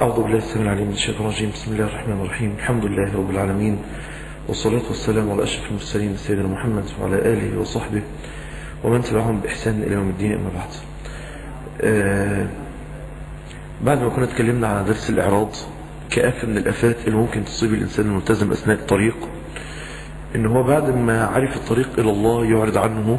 أعوذ بالله السميع العليم من الشيطان الرجيم بسم الله الرحمن الرحيم الحمد لله رب العالمين والصلاة والسلام على أشرف المرسلين سيدنا محمد وعلى آله وصحبه ومن تبعهم بإحسان إلى يوم الدين أما بعد آه بعد ما كنا اتكلمنا على درس الإعراض كآفة من الآفات اللي ممكن تصيب الإنسان الملتزم أثناء الطريق إن هو بعد ما عرف الطريق إلى الله يعرض عنه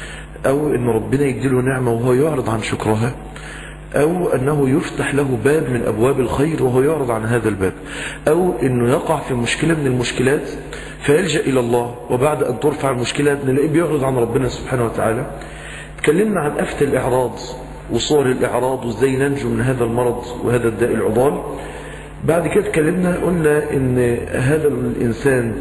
أو إن ربنا يديله نعمة وهو يعرض عن شكرها أو أنه يفتح له باب من أبواب الخير وهو يعرض عن هذا الباب أو أنه يقع في مشكلة من المشكلات فيلجأ إلى الله وبعد أن ترفع المشكلات نلاقيه بيعرض عن ربنا سبحانه وتعالى تكلمنا عن أفت الإعراض وصور الإعراض وإزاي ننجو من هذا المرض وهذا الداء العضال بعد كده تكلمنا قلنا أن هذا الإنسان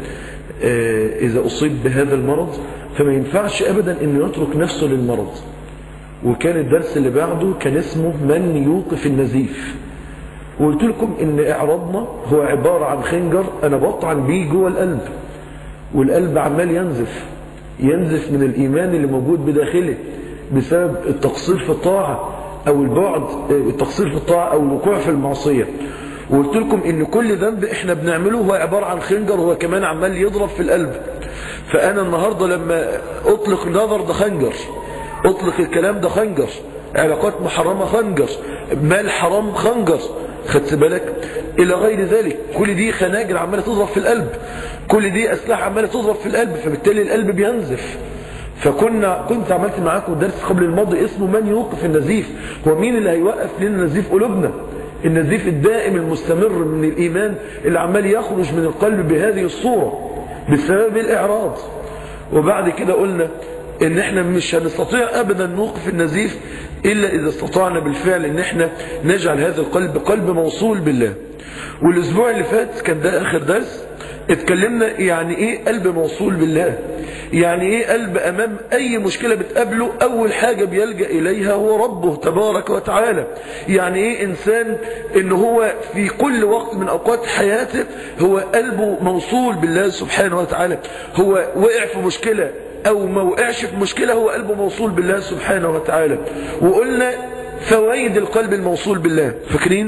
إذا أصيب بهذا المرض فما ينفعش أبدا أنه يترك نفسه للمرض وكان الدرس اللي بعده كان اسمه من يوقف النزيف وقلت لكم ان اعراضنا هو عبارة عن خنجر انا بطعن بيه جوه القلب والقلب عمال ينزف ينزف من الايمان اللي موجود بداخله بسبب التقصير في الطاعة او البعد التقصير في الطاعة او الوقوع في المعصية وقلت لكم ان كل ذنب احنا بنعمله هو عبارة عن خنجر هو كمان عمال يضرب في القلب فانا النهاردة لما اطلق نظر ده خنجر اطلق الكلام ده خنجر علاقات محرمة خنجر مال حرام خنجر خدت بالك الى غير ذلك كل دي خناجر عمالة تضرب في القلب كل دي اسلحة عمالة تضرب في القلب فبالتالي القلب بينزف فكنا كنت عملت معاكم درس قبل الماضي اسمه من يوقف النزيف هو مين اللي هيوقف لنا نزيف قلوبنا النزيف الدائم المستمر من الايمان اللي عمال يخرج من القلب بهذه الصورة بسبب الاعراض وبعد كده قلنا ان احنا مش هنستطيع ابدا نوقف النزيف الا اذا استطعنا بالفعل ان احنا نجعل هذا القلب قلب موصول بالله والاسبوع اللي فات كان ده اخر درس اتكلمنا يعني ايه قلب موصول بالله يعني ايه قلب امام اي مشكلة بتقابله اول حاجة بيلجأ اليها هو ربه تبارك وتعالى يعني ايه انسان ان هو في كل وقت من اوقات حياته هو قلبه موصول بالله سبحانه وتعالى هو وقع في مشكلة او ما وقعش في مشكلة هو قلبه موصول بالله سبحانه وتعالى وقلنا فوائد القلب الموصول بالله فاكرين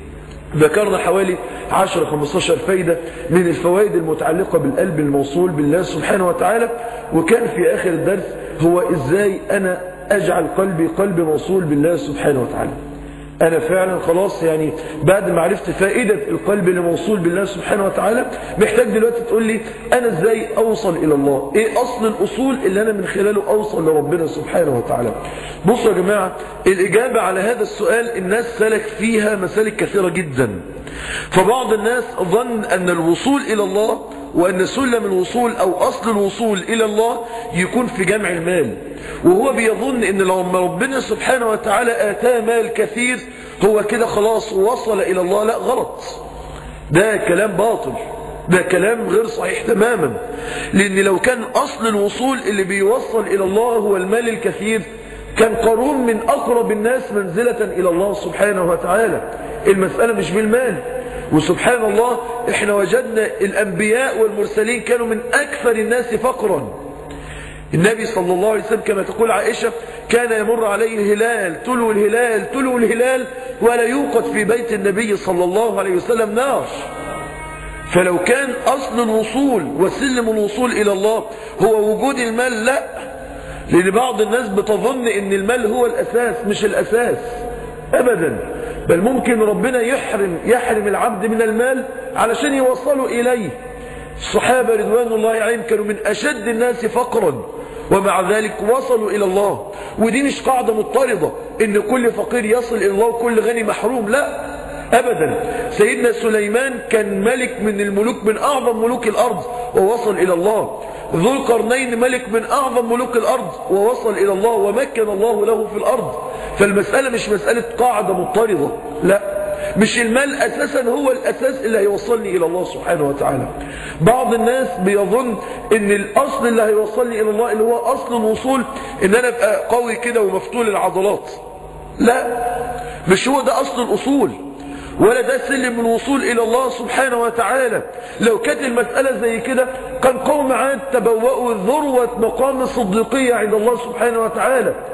ذكرنا حوالي 10-15 فايدة من الفوائد المتعلقة بالقلب الموصول بالله سبحانه وتعالى وكان في آخر الدرس هو إزاي أنا أجعل قلبي قلب موصول بالله سبحانه وتعالى أنا فعلا خلاص يعني بعد ما عرفت فائدة القلب اللي موصول بالله سبحانه وتعالى محتاج دلوقتي تقول لي أنا إزاي أوصل إلى الله إيه أصل الأصول اللي أنا من خلاله أوصل لربنا سبحانه وتعالى بصوا يا جماعة الإجابة على هذا السؤال الناس سلك فيها مسالك كثيرة جدا فبعض الناس ظن أن الوصول إلى الله وأن سلم الوصول أو أصل الوصول إلى الله يكون في جمع المال وهو بيظن ان لو ربنا سبحانه وتعالى اتاه مال كثير هو كده خلاص وصل الى الله لا غلط ده كلام باطل ده كلام غير صحيح تماما لان لو كان اصل الوصول اللي بيوصل الى الله هو المال الكثير كان قارون من اقرب الناس منزلة الى الله سبحانه وتعالى المسألة مش بالمال وسبحان الله احنا وجدنا الانبياء والمرسلين كانوا من اكثر الناس فقرا النبي صلى الله عليه وسلم كما تقول عائشة كان يمر عليه الهلال تلو الهلال تلو الهلال ولا يوقد في بيت النبي صلى الله عليه وسلم نار فلو كان أصل الوصول وسلم الوصول إلى الله هو وجود المال لا لأن بعض الناس بتظن أن المال هو الأساس مش الأساس أبدا بل ممكن ربنا يحرم يحرم العبد من المال علشان يوصله إليه الصحابة رضوان الله عليهم كانوا من أشد الناس فقرا ومع ذلك وصلوا إلى الله ودي مش قاعدة مضطردة إن كل فقير يصل إلى الله وكل غني محروم لا أبدا سيدنا سليمان كان ملك من الملوك من أعظم ملوك الأرض ووصل إلى الله ذو القرنين ملك من أعظم ملوك الأرض ووصل إلى الله ومكن الله له في الأرض فالمسألة مش مسألة قاعدة مضطردة لا مش المال أساسا هو الأساس اللي هيوصلني إلى الله سبحانه وتعالى بعض الناس بيظن ان الأصل اللي هيوصلني إلى الله اللي هو أصل الوصول ان أنا أبقى قوي كده ومفتول العضلات لا مش هو ده أصل الأصول ولا ده سلم الوصول إلى الله سبحانه وتعالى لو كانت المسألة زي كده كان قوم عاد تبوأوا ذروة مقام الصديقية عند الله سبحانه وتعالى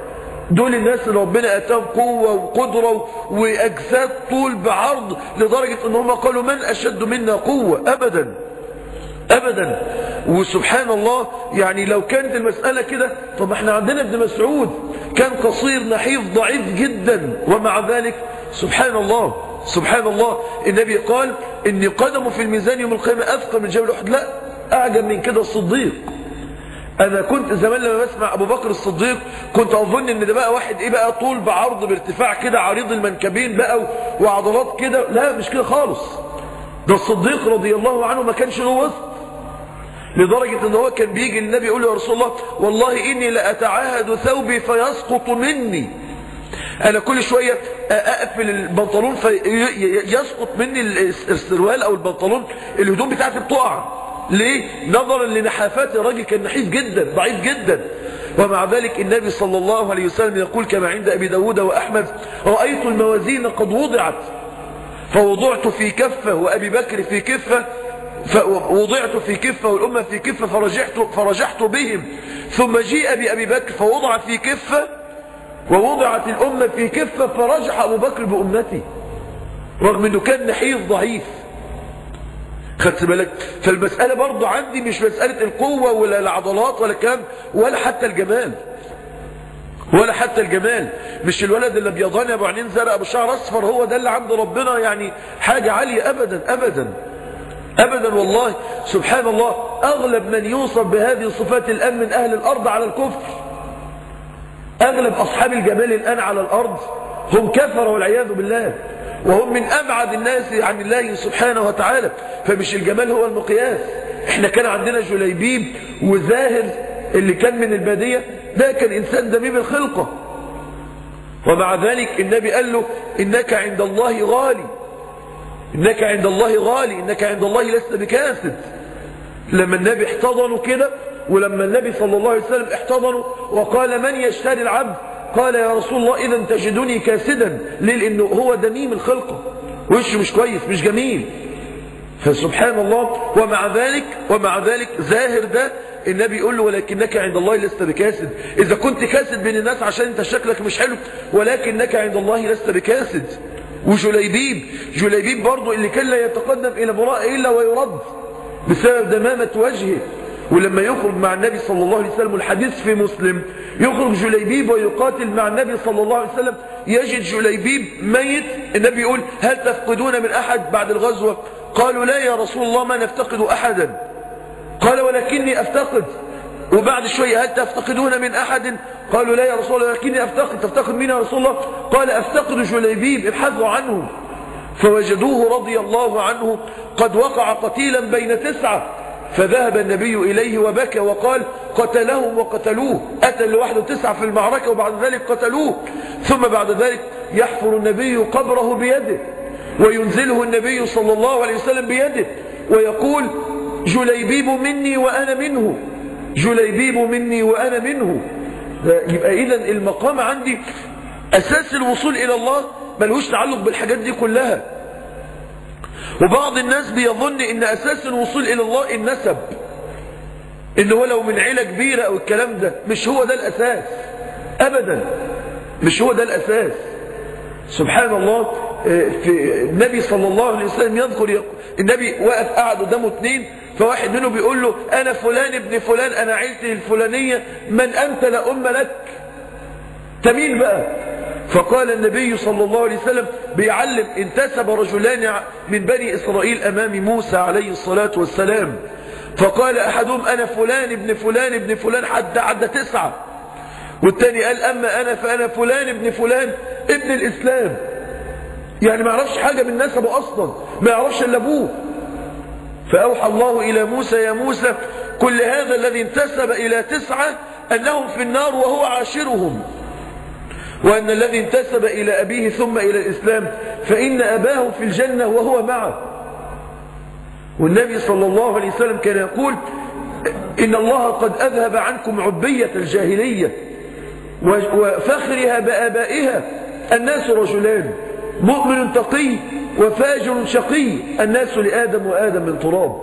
دول الناس اللي ربنا اتاهم قوة وقدرة واجساد طول بعرض لدرجة ان هم قالوا من اشد منا قوة ابدا ابدا وسبحان الله يعني لو كانت المسألة كده طب احنا عندنا ابن مسعود كان قصير نحيف ضعيف جدا ومع ذلك سبحان الله سبحان الله النبي قال ان قدمه في الميزان يوم القيامة اثقل من جبل احد لا اعجب من كده الصديق انا كنت زمان لما بسمع ابو بكر الصديق كنت اظن ان ده بقى واحد ايه بقى طول بعرض بارتفاع كده عريض المنكبين بقى وعضلات كده لا مش كده خالص ده الصديق رضي الله عنه ما كانش له وسط لدرجة ان هو كان بيجي النبي يقول له يا رسول الله والله اني لاتعاهد ثوبي فيسقط مني انا كل شوية اقفل البنطلون فيسقط مني السروال او البنطلون الهدوم بتاعتي بتقع ليه نظرا لنحافات الراجل كان نحيف جدا ضعيف جدا ومع ذلك النبي صلى الله عليه وسلم يقول كما عند أبي داود وأحمد رأيت الموازين قد وضعت فوضعت في كفة وأبي بكر في كفة فوضعت في كفة والأمة في كفة فرجحت, فرجحت بهم ثم جيء بأبي بكر فوضع في كفة ووضعت الأمة في كفة فرجح أبو بكر بأمتي رغم أنه كان نحيف ضعيف خدت بالك فالمسألة برضو عندي مش مسألة القوة ولا العضلات ولا كام ولا حتى الجمال ولا حتى الجمال مش الولد اللي بيضاني ابو عينين زرق ابو شعر اصفر هو ده اللي عند ربنا يعني حاجة عالية ابدا ابدا ابدا والله سبحان الله اغلب من يوصف بهذه صفات الان من اهل الارض على الكفر اغلب اصحاب الجمال الان على الارض هم كفر والعياذ بالله وهم من أبعد الناس عن الله سبحانه وتعالى فمش الجمال هو المقياس احنا كان عندنا جليبيب وزاهر اللي كان من البادية ده كان إنسان دميم الخلقة ومع ذلك النبي قال له إنك عند الله غالي إنك عند الله غالي إنك عند الله لست بكاسد لما النبي احتضنه كده ولما النبي صلى الله عليه وسلم احتضنه وقال من يشتري العبد قال يا رسول الله إذا تجدني كاسدا ليه لأنه هو دميم الخلقة وشه مش كويس مش جميل فسبحان الله ومع ذلك ومع ذلك ظاهر ده النبي يقول له ولكنك عند الله لست بكاسد إذا كنت كاسد بين الناس عشان انت شكلك مش حلو ولكنك عند الله لست بكاسد وجليبيب جليبيب برضو اللي كان لا يتقدم إلى امرأة إلا ويرد بسبب دمامة وجهه ولما يخرج مع النبي صلى الله عليه وسلم الحديث في مسلم يخرج جليبيب ويقاتل مع النبي صلى الله عليه وسلم يجد جليبيب ميت النبي يقول هل تفقدون من أحد بعد الغزوة قالوا لا يا رسول الله ما نفتقد أحدا قال ولكني أفتقد وبعد شوية هل تفتقدون من أحد قالوا لا يا رسول الله ولكني أفتقد تفتقد مين يا رسول الله قال أفتقد جليبيب ابحثوا عنه فوجدوه رضي الله عنه قد وقع قتيلا بين تسعة فذهب النبي إليه وبكى وقال قتلهم وقتلوه قتل لوحده تسعة في المعركة وبعد ذلك قتلوه ثم بعد ذلك يحفر النبي قبره بيده وينزله النبي صلى الله عليه وسلم بيده ويقول جليبيب مني وأنا منه جليبيب مني وأنا منه يبقى إذا المقام عندي أساس الوصول إلى الله ملهوش تعلق بالحاجات دي كلها وبعض الناس بيظن ان اساس الوصول الى الله النسب ان هو لو من عيلة كبيرة او الكلام ده مش هو ده الاساس ابدا مش هو ده الاساس سبحان الله في النبي صلى الله عليه وسلم يذكر النبي واقف قاعد قدامه اثنين فواحد منهم بيقول له انا فلان ابن فلان انا عيلتي الفلانية من انت لا ام لك تمين بقى فقال النبي صلى الله عليه وسلم بيعلم انتسب رجلان من بني إسرائيل أمام موسى عليه الصلاة والسلام فقال أحدهم أنا فلان ابن فلان ابن فلان حد عد تسعة والتاني قال أما أنا فأنا فلان ابن فلان ابن الإسلام يعني ما يعرفش حاجة من نسبه أصلا ما يعرفش إلا أبوه فأوحى الله إلى موسى يا موسى كل هذا الذي انتسب إلى تسعة أنهم في النار وهو عاشرهم وأن الذي انتسب إلى أبيه ثم إلى الإسلام فإن أباه في الجنة وهو معه والنبي صلى الله عليه وسلم كان يقول إن الله قد أذهب عنكم عبية الجاهلية وفخرها بآبائها الناس رجلان مؤمن تقي وفاجر شقي الناس لآدم وآدم من تراب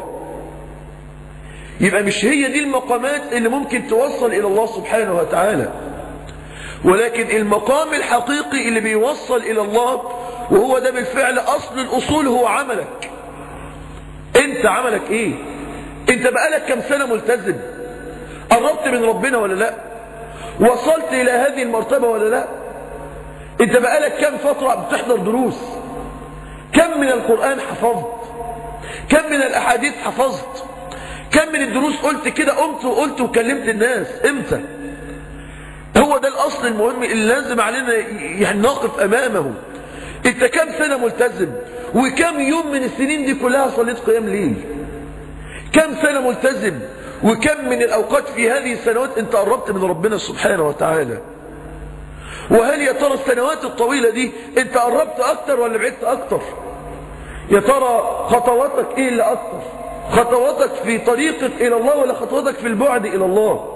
يبقى مش هي دي المقامات اللي ممكن توصل إلى الله سبحانه وتعالى ولكن المقام الحقيقي اللي بيوصل إلى الله وهو ده بالفعل أصل الأصول هو عملك انت عملك ايه انت بقالك كم سنة ملتزم قربت من ربنا ولا لا وصلت الى هذه المرتبة ولا لا انت بقالك كم فترة بتحضر دروس كم من القرآن حفظت كم من الاحاديث حفظت كم من الدروس قلت كده قمت وقلت وكلمت الناس امتى هو ده الاصل المهم اللي لازم علينا يعني نقف امامه انت كم سنة ملتزم وكم يوم من السنين دي كلها صليت قيام ليل كم سنة ملتزم وكم من الأوقات في هذه السنوات انت قربت من ربنا سبحانه وتعالى وهل يا ترى السنوات الطويلة دي انت قربت أكتر ولا بعدت أكتر يا ترى خطواتك ايه اللي أكتر خطواتك في طريقك إلى الله ولا خطواتك في البعد إلى الله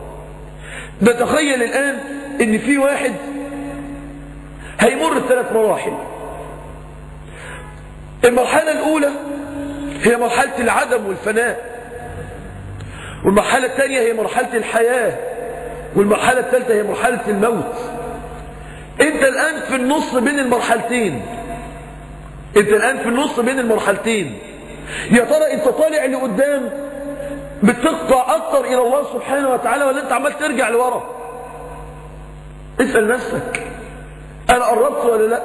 نتخيل الآن ان في واحد هيمر الثلاث مراحل المرحلة الأولى هي مرحلة العدم والفناء والمرحلة الثانية هي مرحلة الحياة والمرحلة الثالثة هي مرحلة الموت انت الآن في النص بين المرحلتين انت الآن في النص بين المرحلتين يا ترى انت طالع لقدام بتقطع أكتر إلى الله سبحانه وتعالى ولا انت عمال ترجع لورا اسأل نفسك أنا قربت ولا لا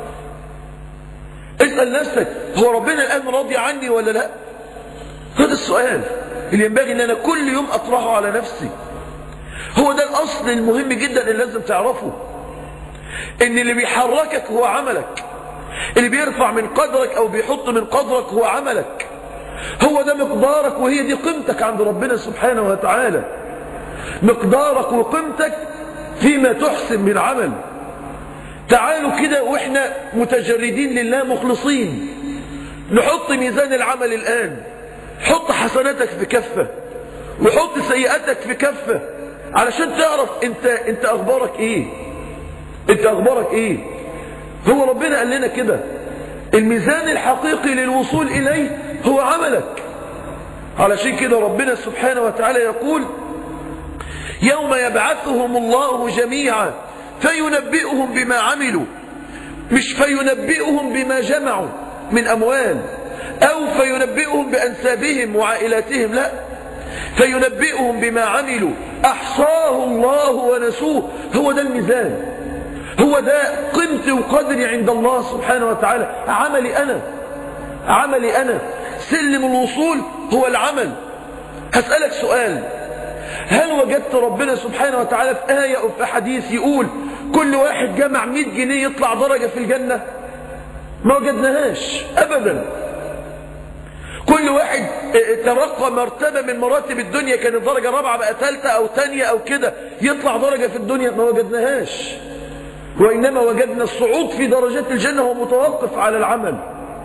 اسأل نفسك هو ربنا الآن راضي عني ولا لا هذا السؤال اللي ينبغي ان انا كل يوم اطرحه على نفسي هو ده الاصل المهم جدا اللي لازم تعرفه ان اللي بيحركك هو عملك اللي بيرفع من قدرك او بيحط من قدرك هو عملك هو ده مقدارك وهي دي قيمتك عند ربنا سبحانه وتعالى مقدارك وقيمتك فيما تحسن من عمل تعالوا كده واحنا متجردين لله مخلصين نحط ميزان العمل الآن حط حسناتك في كفة وحط سيئاتك في كفة علشان تعرف انت انت اخبارك ايه انت اخبارك ايه هو ربنا قال لنا كده الميزان الحقيقي للوصول اليه هو عملك علشان كده ربنا سبحانه وتعالى يقول يوم يبعثهم الله جميعا فينبئهم بما عملوا مش فينبئهم بما جمعوا من أموال أو فينبئهم بأنسابهم وعائلاتهم لا فينبئهم بما عملوا أحصاه الله ونسوه هو ده الميزان هو ده قيمتي وقدري عند الله سبحانه وتعالى عملي أنا عملي أنا سلم الوصول هو العمل هسألك سؤال هل وجدت ربنا سبحانه وتعالى في آية أو في حديث يقول كل واحد جمع 100 جنيه يطلع درجة في الجنة ما وجدناهاش أبدا كل واحد ترقى مرتبة من مراتب الدنيا كانت درجة رابعة بقى ثالثة أو ثانية أو كده يطلع درجة في الدنيا ما وجدناهاش وإنما وجدنا الصعود في درجات الجنة هو متوقف على العمل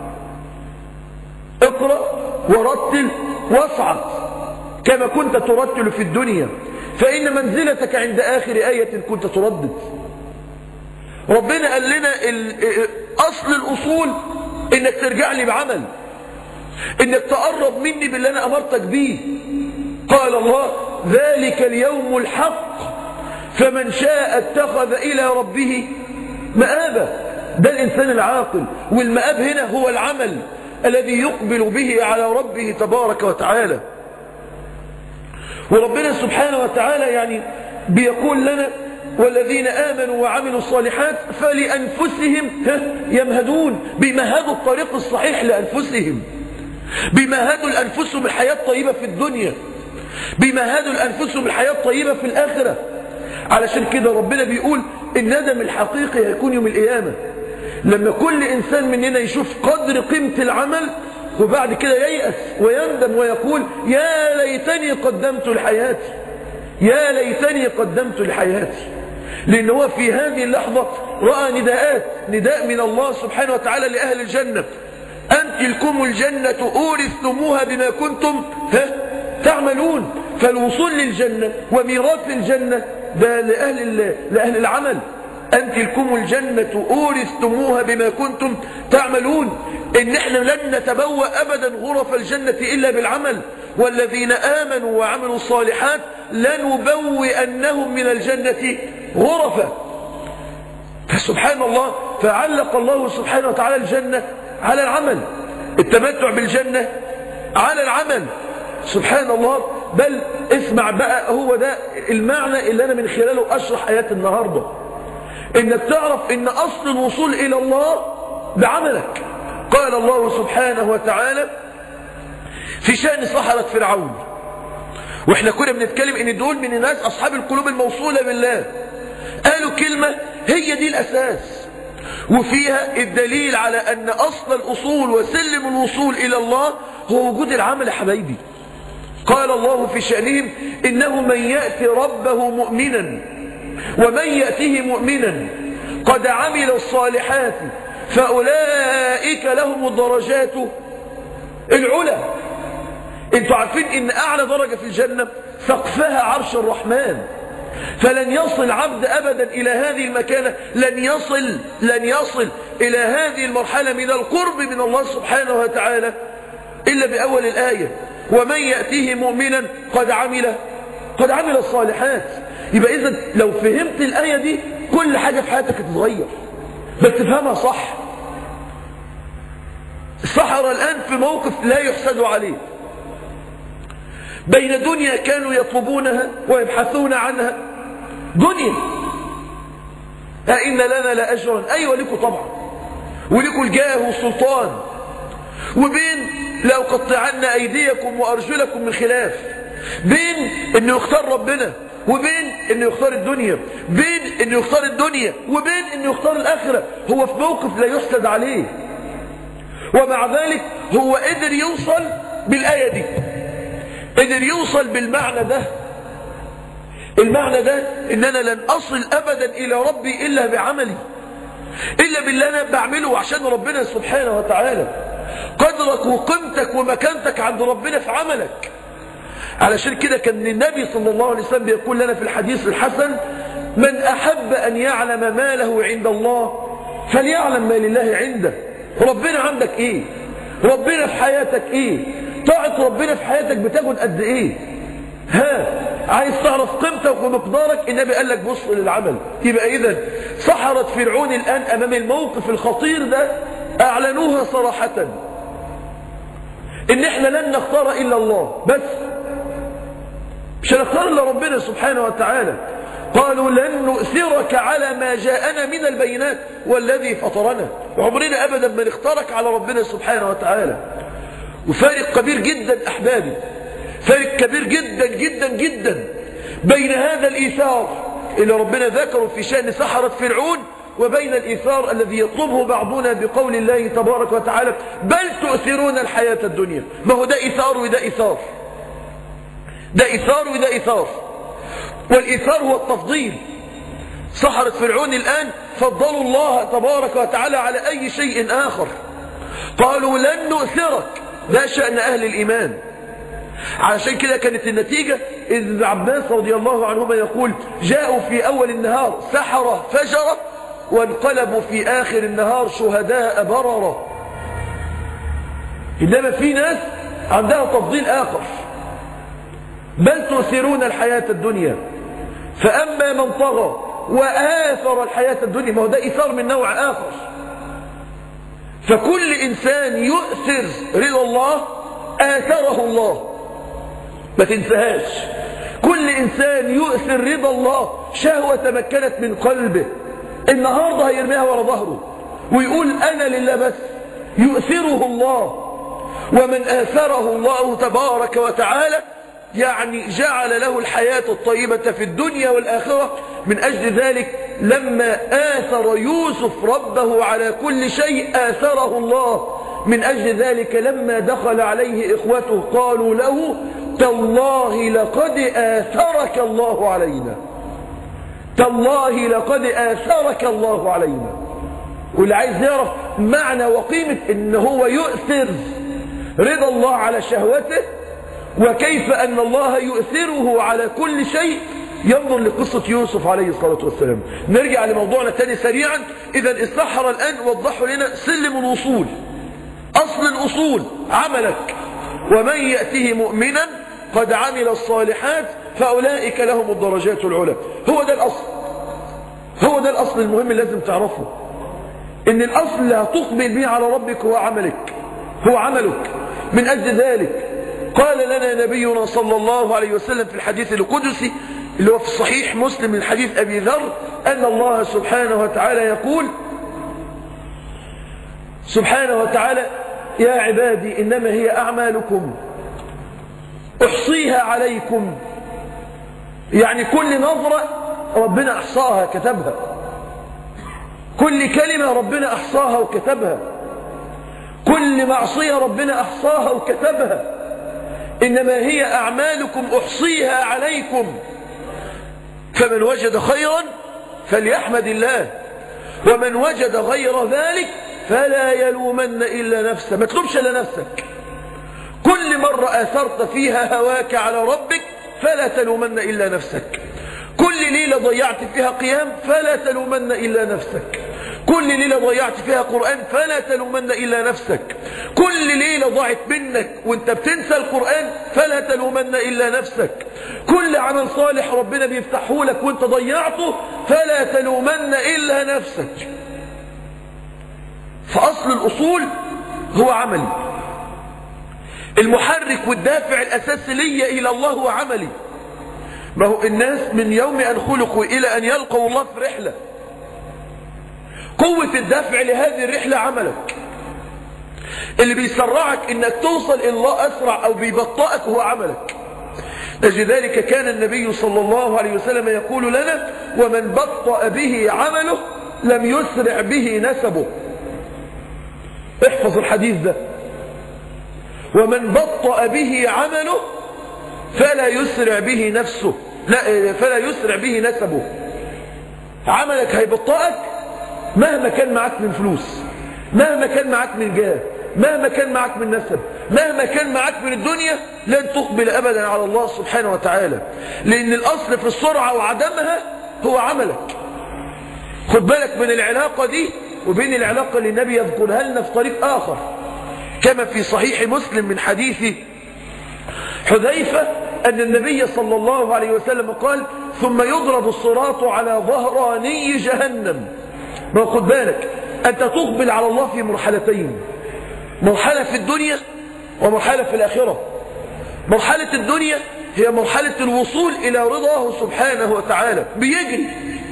اقرأ ورتل واصعد كما كنت ترتل في الدنيا فإن منزلتك عند آخر آية كنت تردد ربنا قال لنا أصل الأصول إنك ترجع لي بعمل إنك تقرب مني باللي أنا أمرتك بيه قال الله ذلك اليوم الحق فمن شاء اتخذ إلى ربه مآبا ده الإنسان العاقل والمآب هنا هو العمل الذي يقبل به على ربه تبارك وتعالى وربنا سبحانه وتعالى يعني بيقول لنا والذين آمنوا وعملوا الصالحات فلأنفسهم يمهدون بيمهدوا الطريق الصحيح لأنفسهم بيمهدوا لأنفسهم الحياة الطيبة في الدنيا بيمهدوا لأنفسهم الحياة الطيبة في الآخرة علشان كده ربنا بيقول الندم الحقيقي هيكون يوم القيامة لما كل إنسان مننا يشوف قدر قيمة العمل وبعد كده ييأس ويندم ويقول يا ليتني قدمت لحياتي يا ليتني قدمت لحياتي لأن هو في هذه اللحظة رأى نداءات نداء من الله سبحانه وتعالى لأهل الجنة أن تلكم الجنة أورثتموها بما كنتم ها تعملون فالوصول للجنة وميراث الجنة ده لأهل, لأهل العمل أن تلكم الجنة أورثتموها بما كنتم تعملون إن احنا لن نتبوأ أبدا غرف الجنة إلا بالعمل والذين آمنوا وعملوا الصالحات لنبوئنهم من الجنة غرفة فسبحان الله فعلق الله سبحانه وتعالى الجنة على العمل التمتع بالجنة على العمل سبحان الله بل اسمع بقى هو ده المعنى اللي أنا من خلاله أشرح آيات النهاردة إنك تعرف إن أصل الوصول إلى الله بعملك قال الله سبحانه وتعالى في شأن سحرة فرعون واحنا كنا بنتكلم ان دول من الناس اصحاب القلوب الموصولة بالله قالوا كلمة هي دي الاساس وفيها الدليل على ان اصل الاصول وسلم الوصول الى الله هو وجود العمل يا حبايبي قال الله في شأنهم انه من يأتي ربه مؤمنا ومن يأته مؤمنا قد عمل الصالحات فأولئك لهم الدرجات العلى انتوا عارفين ان اعلى درجة في الجنة سقفها عرش الرحمن فلن يصل عبد ابدا الى هذه المكانة لن يصل لن يصل الى هذه المرحلة من القرب من الله سبحانه وتعالى الا باول الاية ومن يأتيه مؤمنا قد عمل قد عمل الصالحات يبقى اذا لو فهمت الاية دي كل حاجة في حياتك تتغير بس تفهمها صح السحرة الآن في موقف لا يحسد عليه بين دنيا كانوا يطلبونها ويبحثون عنها دنيا أئن لنا لأجرا أيوة لكم طبعا ولكم الجاه والسلطان وبين لو قطعن أيديكم وأرجلكم من خلاف بين أنه يختار ربنا وبين أنه يختار الدنيا بين أنه يختار الدنيا وبين أنه يختار الآخرة هو في موقف لا يحسد عليه ومع ذلك هو قدر يوصل بالآية دي قدر يوصل بالمعنى ده المعنى ده ان انا لن اصل ابدا الى ربي الا بعملي الا باللي انا بعمله عشان ربنا سبحانه وتعالى قدرك وقيمتك ومكانتك عند ربنا في عملك علشان كده كان النبي صلى الله عليه وسلم بيقول لنا في الحديث الحسن من احب ان يعلم ما له عند الله فليعلم ما لله عنده ربنا عندك ايه ربنا في حياتك ايه طاعة ربنا في حياتك بتاخد قد ايه ها عايز تعرف قيمتك ومقدارك النبي قال لك بص للعمل يبقى اذا سحرة فرعون الان امام الموقف الخطير ده اعلنوها صراحة ان احنا لن نختار الا الله بس مش هنختار الا ربنا سبحانه وتعالى قالوا لن نؤثرك على ما جاءنا من البينات والذي فطرنا عمرنا ابدا ما نختارك على ربنا سبحانه وتعالى وفارق كبير جدا احبابي فارق كبير جدا جدا جدا بين هذا الايثار اللي ربنا ذكره في شأن سحرة فرعون وبين الإيثار الذي يطلبه بعضنا بقول الله تبارك وتعالى بل تؤثرون الحياة الدنيا ما هو ده إيثار وده إيثار ده إيثار وده إيثار والإيثار هو التفضيل سحرة فرعون الآن فضلوا الله تبارك وتعالى على أي شيء آخر قالوا لن نؤثرك ده شأن أهل الإيمان عشان كده كانت النتيجة إذ عباس رضي الله عنهما يقول جاءوا في أول النهار سحرة فجرة وانقلبوا في آخر النهار شهداء بررة إنما في ناس عندها تفضيل آخر بل تؤثرون الحياة الدنيا فأما من طغى وآثر الحياة الدنيا ما هو ده إثار من نوع آخر فكل إنسان يؤثر رضا الله آثره الله ما تنساهاش كل إنسان يؤثر رضا الله شهوة تمكنت من قلبه النهاردة هيرميها ورا ظهره ويقول أنا لله بس يؤثره الله ومن آثره الله تبارك وتعالى يعني جعل له الحياة الطيبة في الدنيا والآخرة من أجل ذلك لما آثر يوسف ربه على كل شيء آثره الله من أجل ذلك لما دخل عليه إخوته قالوا له تالله لقد آثرك الله علينا تالله لقد آثرك الله علينا واللي عايز يعرف معنى وقيمة ان هو يؤثر رضا الله على شهوته وكيف أن الله يؤثره على كل شيء ينظر لقصة يوسف عليه الصلاة والسلام نرجع لموضوعنا الثاني سريعا إذا السحرة الآن وضحوا لنا سلم الوصول أصل الأصول عملك ومن يأته مؤمنا قد عمل الصالحات فأولئك لهم الدرجات العلى هو ده الأصل هو ده الأصل المهم اللي لازم تعرفه إن الأصل اللي هتقبل به على ربك هو عملك هو عملك من أجل ذلك قال لنا نبينا صلى الله عليه وسلم في الحديث القدسي اللي هو في صحيح مسلم من حديث أبي ذر أن الله سبحانه وتعالى يقول سبحانه وتعالى يا عبادي إنما هي أعمالكم أحصيها عليكم يعني كل نظرة ربنا أحصاها كتبها كل كلمة ربنا أحصاها وكتبها كل معصية ربنا أحصاها وكتبها إنما هي أعمالكم أحصيها عليكم فمن وجد خيرا فليحمد الله ومن وجد غير ذلك فلا يلومن إلا نفسه ما تلومش إلا نفسك كل مرة آثرت فيها هواك على ربك فلا تلومن إلا نفسك كل ليلة ضيعت فيها قيام فلا تلومن إلا نفسك كل ليلة ضيعت فيها قرآن فلا تلومن إلا نفسك كل ليلة ضاعت منك وانت بتنسى القرآن فلا تلومن إلا نفسك كل عمل صالح ربنا بيفتحه لك وانت ضيعته فلا تلومن إلا نفسك فأصل الأصول هو عملي المحرك والدافع الأساسي لي إلى الله هو عملي ما هو الناس من يوم أن خلقوا إلى أن يلقوا الله في رحلة قوة الدافع لهذه الرحلة عملك اللي بيسرعك انك توصل الى الله اسرع او بيبطئك هو عملك لذلك كان النبي صلى الله عليه وسلم يقول لنا ومن بطأ به عمله لم يسرع به نسبه احفظ الحديث ده ومن بطأ به عمله فلا يسرع به نفسه لا فلا يسرع به نسبه عملك هيبطئك مهما كان معك من فلوس مهما كان معك من جاه مهما كان معك من نسب مهما كان معك من الدنيا لن تقبل أبدا على الله سبحانه وتعالى لأن الأصل في السرعة وعدمها هو عملك خد بالك من العلاقة دي وبين العلاقة اللي النبي يذكرها لنا في طريق آخر كما في صحيح مسلم من حديث حذيفة أن النبي صلى الله عليه وسلم قال ثم يضرب الصراط على ظهراني جهنم ما خد بالك أنت تقبل على الله في مرحلتين مرحلة في الدنيا ومرحلة في الآخرة مرحلة الدنيا هي مرحلة الوصول إلى رضاه سبحانه وتعالى بيجري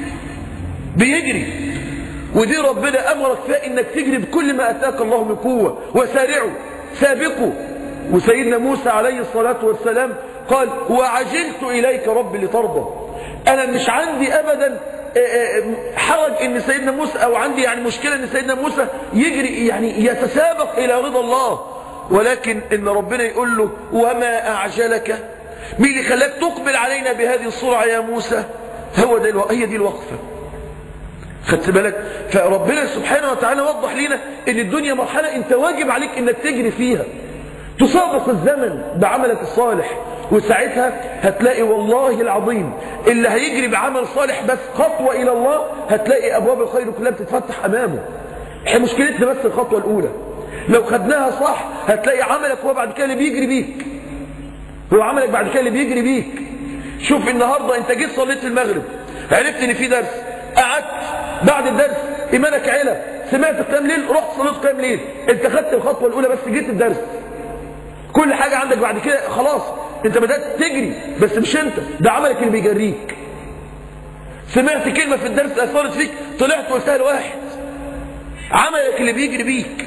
بيجري ودي ربنا أمرك فيها إنك تجري بكل ما أتاك الله من قوة وسارعوا سابقوا وسيدنا موسى عليه الصلاة والسلام قال وعجلت إليك ربي لترضى أنا مش عندي أبدا حرج ان سيدنا موسى او عندي يعني مشكلة ان سيدنا موسى يجري يعني يتسابق الى رضا الله ولكن ان ربنا يقول له وما اعجلك مين اللي خلاك تقبل علينا بهذه السرعة يا موسى هو ده الو... هي دي الوقفة خدت بالك فربنا سبحانه وتعالى وضح لنا ان الدنيا مرحلة انت واجب عليك انك تجري فيها تسابق الزمن بعملك الصالح وساعتها هتلاقي والله العظيم اللي هيجري بعمل صالح بس خطوة إلى الله هتلاقي أبواب الخير كلها بتتفتح أمامه احنا مشكلتنا بس الخطوة الأولى لو خدناها صح هتلاقي عملك هو بعد كده اللي بيجري بيك هو عملك بعد كده اللي بيجري بيك شوف النهاردة انت جيت صليت المغرب عرفت ان في درس قعدت بعد الدرس ايمانك علا سمعت قيام ليل رحت صليت قيام ليل انت خدت الخطوة الأولى بس جيت الدرس كل حاجة عندك بعد كده خلاص انت بدأت تجري بس مش انت ده عملك اللي بيجريك سمعت كلمة في الدرس أثرت فيك طلعت وقلتها لواحد عملك اللي بيجري بيك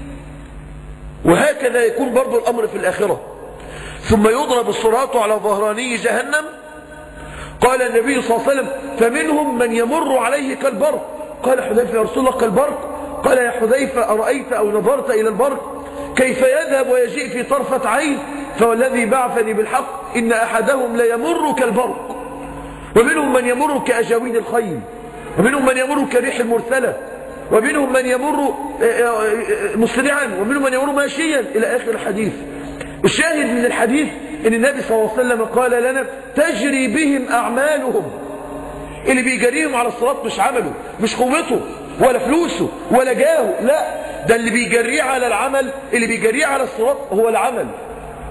وهكذا يكون برضو الأمر في الآخرة ثم يضرب الصراط على ظهراني جهنم قال النبي صلى الله عليه وسلم فمنهم من يمر عليه كالبرق قال حذيفة يا رسول الله كالبرق قال يا حذيفة أرأيت أو نظرت إلى البرق كيف يذهب ويجيء في طرفة عين فوالذي بعثني بالحق إن أحدهم ليمر كالبرق ومنهم من يمر كأجاوين الخيل ومنهم من يمر كريح المرسلة ومنهم من يمر مسرعا ومنهم من يمر ماشيا إلى آخر الحديث الشاهد من الحديث ان النبي صلى الله عليه وسلم قال لنا تجري بهم أعمالهم اللي بيجريهم على الصراط مش عمله مش قوته ولا فلوسه ولا جاهه لا ده اللي بيجريه على العمل اللي بيجريه على الصراط هو العمل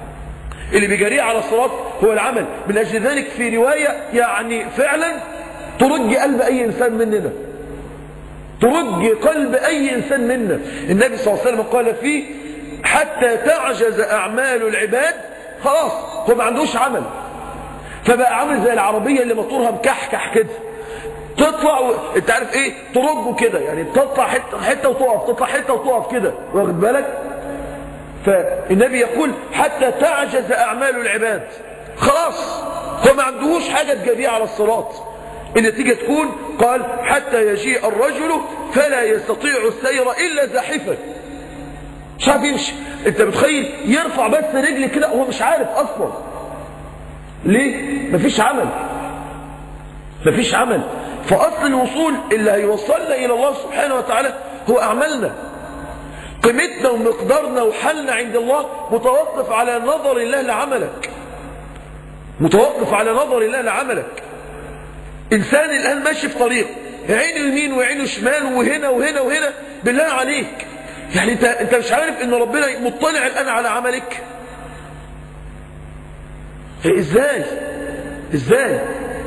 اللي بيجريه على الصراط هو العمل من أجل ذلك في رواية يعني فعلا ترج قلب أي إنسان مننا ترج قلب أي إنسان منا النبي صلى الله عليه وسلم قال فيه حتى تعجز أعمال العباد خلاص هو ما عندوش عمل فبقى عامل زي العربية اللي موتورها مكحكح كده تطلع و... انت عارف ايه ترجه كده يعني تطلع حته حته وتقف تطلع حته وتقف كده واخد بالك فالنبي يقول حتى تعجز اعمال العباد خلاص هو ما عندهوش حاجه تجابيه على الصراط النتيجه تكون قال حتى يجيء الرجل فلا يستطيع السير الا زاحفا مش عارف يمشي انت متخيل يرفع بس رجل كده هو مش عارف اصلا ليه مفيش عمل مفيش عمل فأصل الوصول اللي هيوصلنا إلى الله سبحانه وتعالى هو أعمالنا قيمتنا ومقدارنا وحالنا عند الله متوقف على نظر الله لعملك متوقف على نظر الله لعملك إنسان الآن ماشي في طريق عينه يمين وعينه شمال وهنا وهنا وهنا بالله عليك يعني انت, انت مش عارف ان ربنا مطلع الآن على عملك ازاي ازاي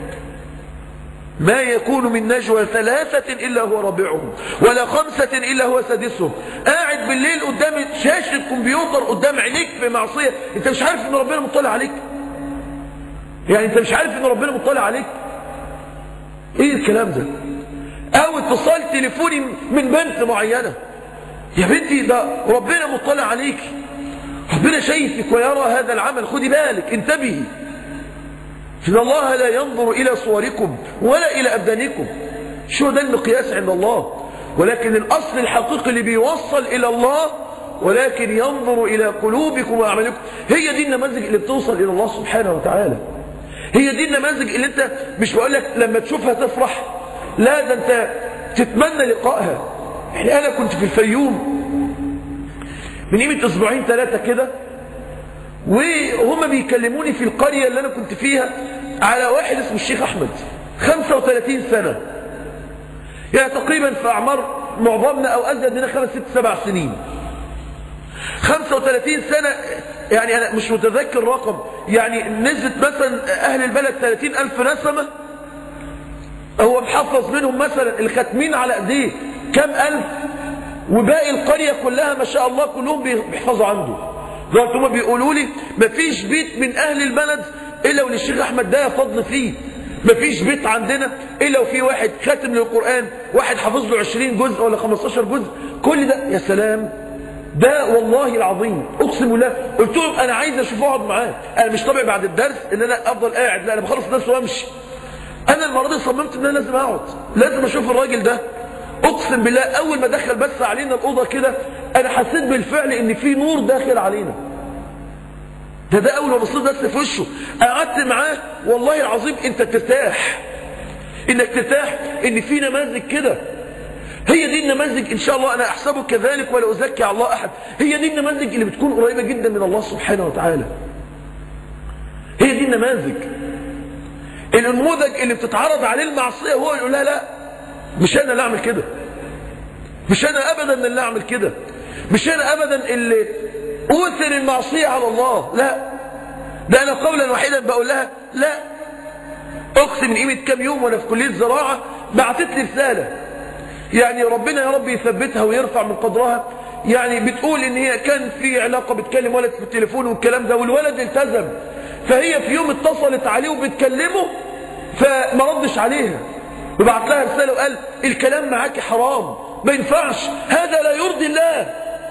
ما يكون من نجوى ثلاثة إلا هو رابعهم ولا خمسة إلا هو سادسهم قاعد بالليل قدام شاشة الكمبيوتر قدام عينيك في معصية انت مش عارف ان ربنا مطلع عليك يعني انت مش عارف ان ربنا مطلع عليك ايه الكلام ده او اتصال تليفوني من بنت معينة يا بنتي ده ربنا مطلع عليك ربنا شايفك ويرى هذا العمل خدي بالك انتبهي إن الله لا ينظر إلى صوركم ولا إلى أبدانكم شو ده المقياس عند الله ولكن الأصل الحقيقي اللي بيوصل إلى الله ولكن ينظر إلى قلوبكم وأعمالكم هي دي النماذج اللي بتوصل إلى الله سبحانه وتعالى هي دي النماذج اللي انت مش بقول لك لما تشوفها تفرح لا ده انت تتمنى لقائها يعني انا كنت في الفيوم من قيمه اسبوعين ثلاثه كده وهم بيكلموني في القرية اللي أنا كنت فيها على واحد اسمه الشيخ أحمد 35 سنة يعني تقريبا في أعمار معظمنا أو أزيد مننا خمس ست سبع سنين 35 سنة يعني أنا مش متذكر رقم يعني نزلت مثلا أهل البلد 30 ألف نسمة هو محفظ منهم مثلا الختمين على ايديه كم ألف وباقي القرية كلها ما شاء الله كلهم بيحفظوا عنده دلوقتي هما بيقولوا لي مفيش بيت من اهل البلد الا والشيخ احمد ده فضل فيه مفيش بيت عندنا الا وفي واحد خاتم للقران واحد حافظ له 20 جزء ولا 15 جزء كل ده يا سلام ده والله العظيم اقسم بالله قلت لهم انا عايز اشوف اقعد معاه انا مش طبيعي بعد الدرس ان انا افضل قاعد لا انا بخلص الدرس وامشي انا المره دي صممت ان انا لازم اقعد لازم اشوف الراجل ده اقسم بالله اول ما دخل بس علينا الاوضه كده انا حسيت بالفعل ان في نور داخل علينا ده ده اول ما بصيت بس في وشه قعدت معاه والله العظيم انت ترتاح انك ترتاح ان في نماذج كده هي دي النماذج ان شاء الله انا احسبه كذلك ولا ازكي على الله احد هي دي النماذج اللي بتكون قريبه جدا من الله سبحانه وتعالى هي دي النماذج النموذج اللي بتتعرض عليه المعصيه هو يقول لا لا مش انا اللي اعمل كده مش انا ابدا اللي اعمل كده مش انا ابدا اللي اوثر المعصيه على الله لا ده انا قولا واحدا بقول لها لا اقسم من قيمه كام يوم وانا في كليه زراعه بعتت لي رساله يعني ربنا يا رب يثبتها ويرفع من قدرها يعني بتقول ان هي كان في علاقه بتكلم ولد في التليفون والكلام ده والولد التزم فهي في يوم اتصلت عليه وبتكلمه فما ردش عليها وبعت لها رساله وقال الكلام معاك حرام ما ينفعش هذا لا يرضي الله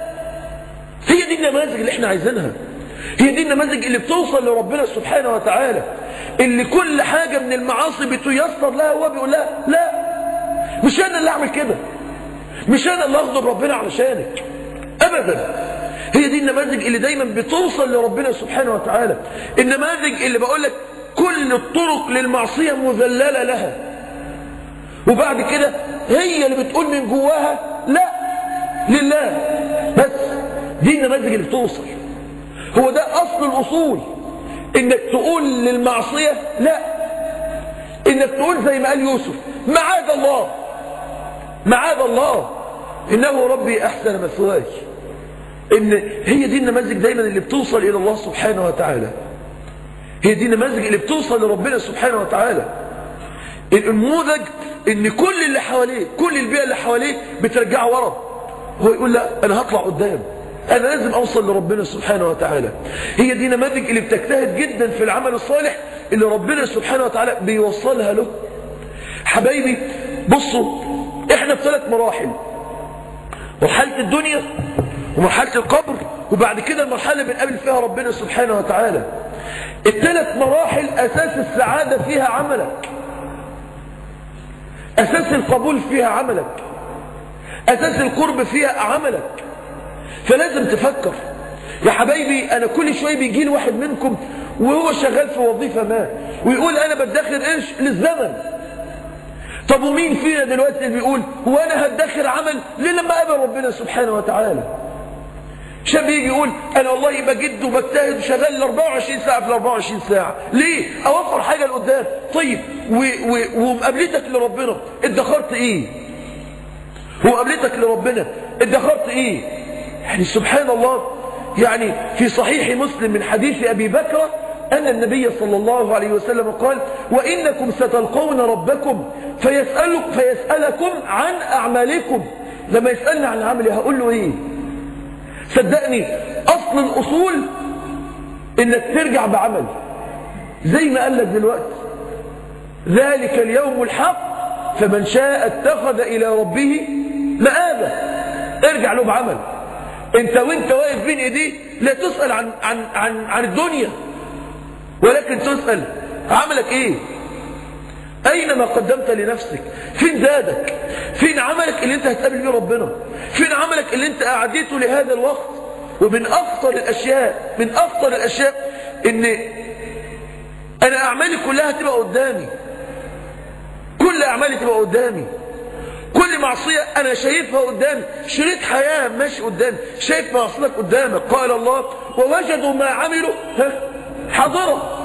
هي دي النماذج اللي احنا عايزينها هي دي النماذج اللي بتوصل لربنا سبحانه وتعالى اللي كل حاجة من المعاصي بتيسر لها هو بيقول لها لا مش انا اللي اعمل كده مش انا اللي اغضب ربنا علشانك ابدا هي دي النماذج اللي دايما بتوصل لربنا سبحانه وتعالى النماذج اللي بقول لك كل الطرق للمعصية مذللة لها وبعد كده هي اللي بتقول من جواها لا لله بس دي النماذج اللي بتوصل هو ده اصل الاصول انك تقول للمعصية لا انك تقول زي ما قال يوسف معاذ الله معاذ الله انه ربي احسن مثواي ان هي دي النماذج دايما اللي بتوصل الى الله سبحانه وتعالى هي دي النماذج اللي بتوصل لربنا سبحانه وتعالى النموذج ان كل اللي حواليه كل البيئة اللي حواليه بترجعه ورا هو يقول لا انا هطلع قدام انا لازم اوصل لربنا سبحانه وتعالى هي دي نماذج اللي بتجتهد جدا في العمل الصالح اللي ربنا سبحانه وتعالى بيوصلها له حبايبي بصوا احنا في ثلاث مراحل مرحلة الدنيا ومرحلة القبر وبعد كده المرحلة اللي بنقابل فيها ربنا سبحانه وتعالى الثلاث مراحل أساس السعادة فيها عملك أساس القبول فيها عملك أساس القرب فيها عملك فلازم تفكر يا حبايبي أنا كل شوية بيجي لي واحد منكم وهو شغال في وظيفة ما ويقول أنا بدخر قرش للزمن طب ومين فينا دلوقتي اللي بيقول هو أنا هدخر عمل ليه لما قابل ربنا سبحانه وتعالى شاب يجي يقول انا والله بجد وبجتهد وشغال ال 24 ساعه في ال 24 ساعه ليه اوفر حاجه لقدام طيب ومقابلتك لربنا ادخرت ايه ومقابلتك لربنا ادخرت ايه يعني سبحان الله يعني في صحيح مسلم من حديث ابي بكر ان النبي صلى الله عليه وسلم قال وانكم ستلقون ربكم فيسألك فيسألكم عن اعمالكم لما يسألني عن عملي هقول له ايه صدقني اصل الاصول انك ترجع بعمل زي ما قال لك دلوقتي ذلك اليوم الحق فمن شاء اتخذ الى ربه مآبا ارجع له بعمل انت وانت واقف بين ايديه لا تسأل عن, عن, عن, عن الدنيا ولكن تسأل عملك ايه اين ما قدمت لنفسك فين زادك فين عملك اللي انت هتقابل بيه ربنا فين عملك اللي انت اعديته لهذا الوقت ومن اخطر الاشياء من اخطر الاشياء ان انا اعمالي كلها تبقى قدامي كل اعمالي تبقى قدامي كل معصية انا شايفها قدامي شريط حياة ماشي قدامي شايف معصيتك قدامك قال الله ووجدوا ما عملوا حاضرة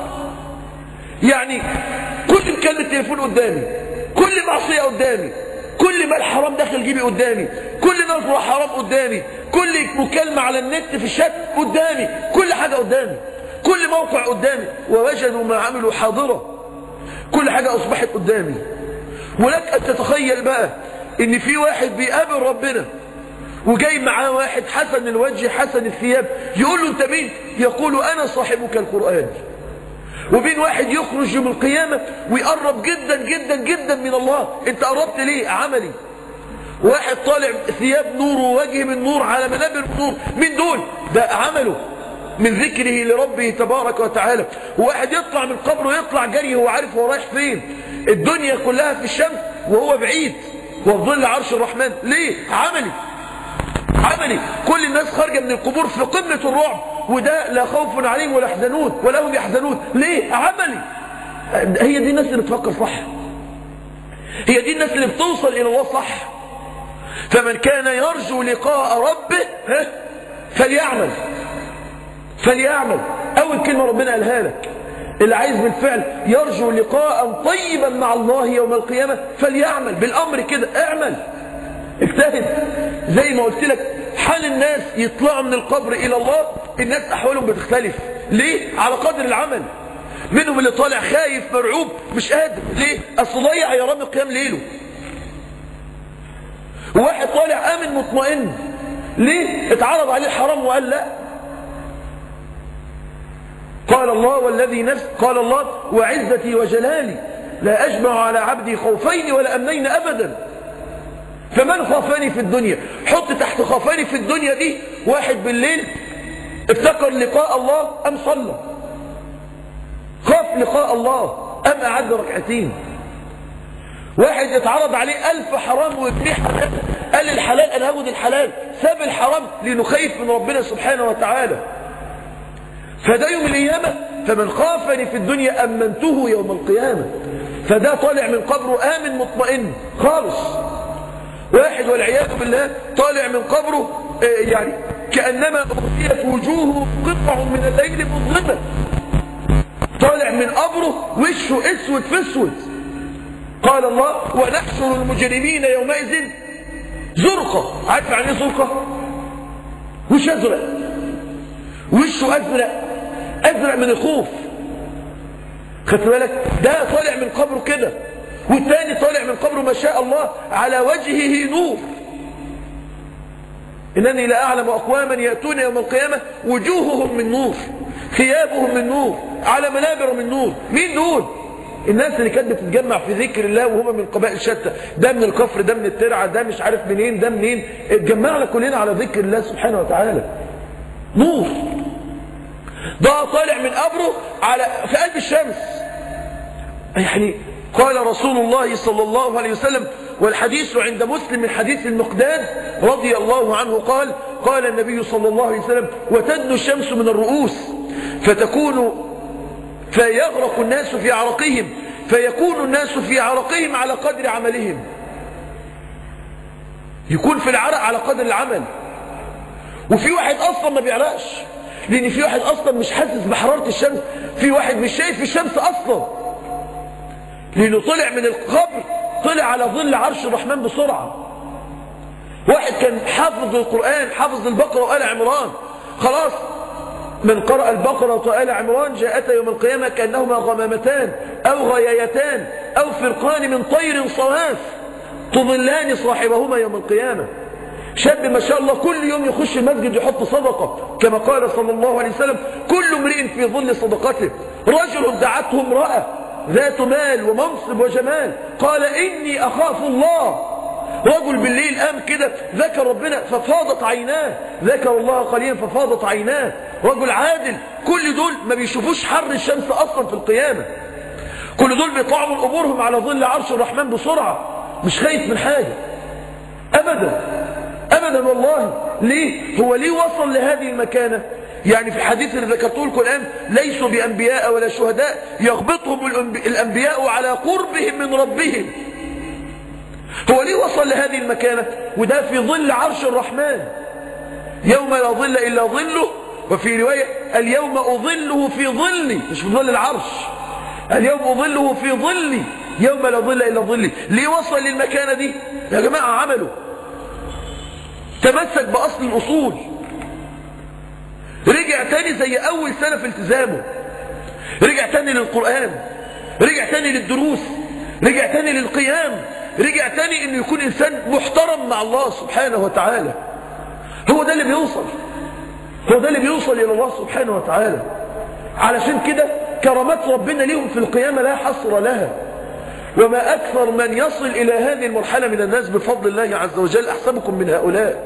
يعني كل مكالمة تليفون قدامي كل معصية قدامي كل مال حرام داخل جيبي قدامي كل نظرة حرام قدامي كل مكالمة على النت في الشات قدامي كل حاجة قدامي كل موقع قدامي ووجدوا ما عملوا حاضرة كل حاجة أصبحت قدامي ولك أن تتخيل بقى إن في واحد بيقابل ربنا وجاي معاه واحد حسن الوجه حسن الثياب يقول له أنت مين يقول أنا صاحبك القرآن وبين واحد يخرج يوم القيامة ويقرب جدا جدا جدا من الله انت قربت ليه عملي واحد طالع ثياب نور ووجه من نور على منابر نور من دول ده عمله من ذكره لربه تبارك وتعالى وواحد يطلع من قبره يطلع جري هو عارف هو رايح فين الدنيا كلها في الشمس وهو بعيد وظل عرش الرحمن ليه عملي عملي كل الناس خارجة من القبور في قمة الرعب وده لا خوف عليهم ولا يحزنون ولا هم يحزنون ليه عملي هي دي الناس اللي بتفكر صح هي دي الناس اللي بتوصل إلى الله صح فمن كان يرجو لقاء ربه فليعمل فليعمل أول كلمة ربنا قالها لك اللي عايز بالفعل يرجو لقاء طيبا مع الله يوم القيامة فليعمل بالأمر كده اعمل اجتهد زي ما قلت لك حال الناس يطلعوا من القبر إلى الله الناس أحوالهم بتختلف ليه؟ على قدر العمل منهم اللي طالع خايف مرعوب مش قادر ليه؟ أصل ضيع يا رامي قيام ليله وواحد طالع آمن مطمئن ليه؟ اتعرض عليه الحرام وقال لا قال الله والذي نفس قال الله وعزتي وجلالي لا أجمع على عبدي خوفين ولا أمنين أبدا فمن خافني في الدنيا حط تحت خافني في الدنيا دي واحد بالليل افتكر لقاء الله أم صلى خاف لقاء الله أم أعد ركعتين واحد اتعرض عليه ألف حرام ويبنيه حلال قال الحلال أنا هاخد الحلال ساب الحرام لنخيف من ربنا سبحانه وتعالى فده يوم القيامة فمن خافني في الدنيا أمنته يوم القيامة فده طالع من قبره آمن مطمئن خالص واحد والعياذ بالله طالع من قبره يعني كأنما أغطيت وجوهه قطع من الليل مظلمة طالع من قبره وشه اسود في اسود قال الله ونحشر المجرمين يومئذ زرقة عارف يعني ايه زرقة وش ازرق وشه ازرق ازرق من الخوف خدت بالك ده طالع من قبره كده والتاني طالع من قبره ما شاء الله على وجهه نور إنني لا أعلم أقواما يأتون يوم القيامة وجوههم من نور ثيابهم من نور على منابر من نور مين دول الناس اللي كانت بتتجمع في ذكر الله وهم من قبائل شتى ده من الكفر ده من الترعة ده مش عارف منين ده منين اتجمعنا كلنا على ذكر الله سبحانه وتعالى نور ده طالع من قبره على في قلب الشمس يعني قال رسول الله صلى الله عليه وسلم والحديث عند مسلم من حديث المقداد رضي الله عنه قال قال النبي صلى الله عليه وسلم وتدنو الشمس من الرؤوس فتكون فيغرق الناس في عرقهم فيكون الناس في عرقهم على قدر عملهم يكون في العرق على قدر العمل وفي واحد اصلا ما بيعرقش لان في واحد اصلا مش حاسس بحرارة الشمس في واحد مش شايف الشمس اصلا لانه طلع من القبر طلع على ظل عرش الرحمن بسرعة واحد كان حافظ القرآن حافظ البقرة وآل عمران خلاص من قرأ البقرة وآل عمران جاءتا يوم القيامة كأنهما غمامتان أو غيايتان أو فرقان من طير صواف تظلان صاحبهما يوم القيامة شاب ما شاء الله كل يوم يخش المسجد يحط صدقة كما قال صلى الله عليه وسلم كل امرئ في ظل صدقته رجل دعته امرأة ذات مال ومنصب وجمال قال إني أخاف الله رجل بالليل قام كده ذكر ربنا ففاضت عيناه ذكر الله قليلا ففاضت عيناه رجل عادل كل دول ما بيشوفوش حر الشمس أصلا في القيامة كل دول بيطلعوا من قبورهم على ظل عرش الرحمن بسرعة مش خايف من حاجة أبدا أبدا والله ليه هو ليه وصل لهذه المكانة يعني في الحديث اللي ذكرته لكم الآن ليسوا بأنبياء ولا شهداء يغبطهم الأنبياء على قربهم من ربهم هو ليه وصل لهذه المكانة وده في ظل عرش الرحمن يوم لا ظل إلا ظله وفي رواية اليوم أظله في ظلي مش في ظل العرش اليوم أظله في ظلي يوم لا ظل إلا ظلي ليه وصل للمكانة دي يا جماعة عمله تمسك بأصل الأصول رجع تاني زي أول سنة في التزامه رجع تاني للقرآن رجع تاني للدروس رجع تاني للقيام رجع تاني انه يكون انسان محترم مع الله سبحانه وتعالى هو ده اللي بيوصل هو ده اللي بيوصل الى الله سبحانه وتعالى علشان كده كرامات ربنا ليهم في القيامة لا حصر لها وما أكثر من يصل إلى هذه المرحلة من الناس بفضل الله عز وجل أحسبكم من هؤلاء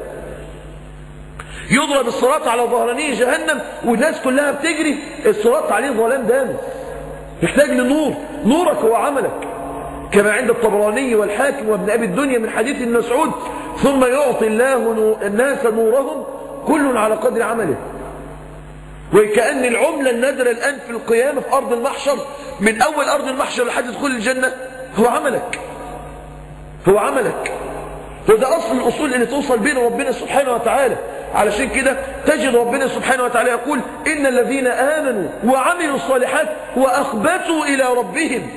يضرب الصراط على ظهرانيه جهنم والناس كلها بتجري الصراط عليه ظلام دامس يحتاج لنور نورك هو عملك كما عند الطبراني والحاكم وابن أبي الدنيا من حديث ابن مسعود ثم يعطي الله الناس نورهم كل على قدر عمله وكأن العملة النادرة الآن في القيامة في أرض المحشر من أول أرض المحشر لحد دخول الجنة هو عملك هو عملك وده أصل الأصول اللي توصل بين ربنا سبحانه وتعالى علشان كده تجد ربنا سبحانه وتعالى يقول إن الذين آمنوا وعملوا الصالحات وأخبتوا إلى ربهم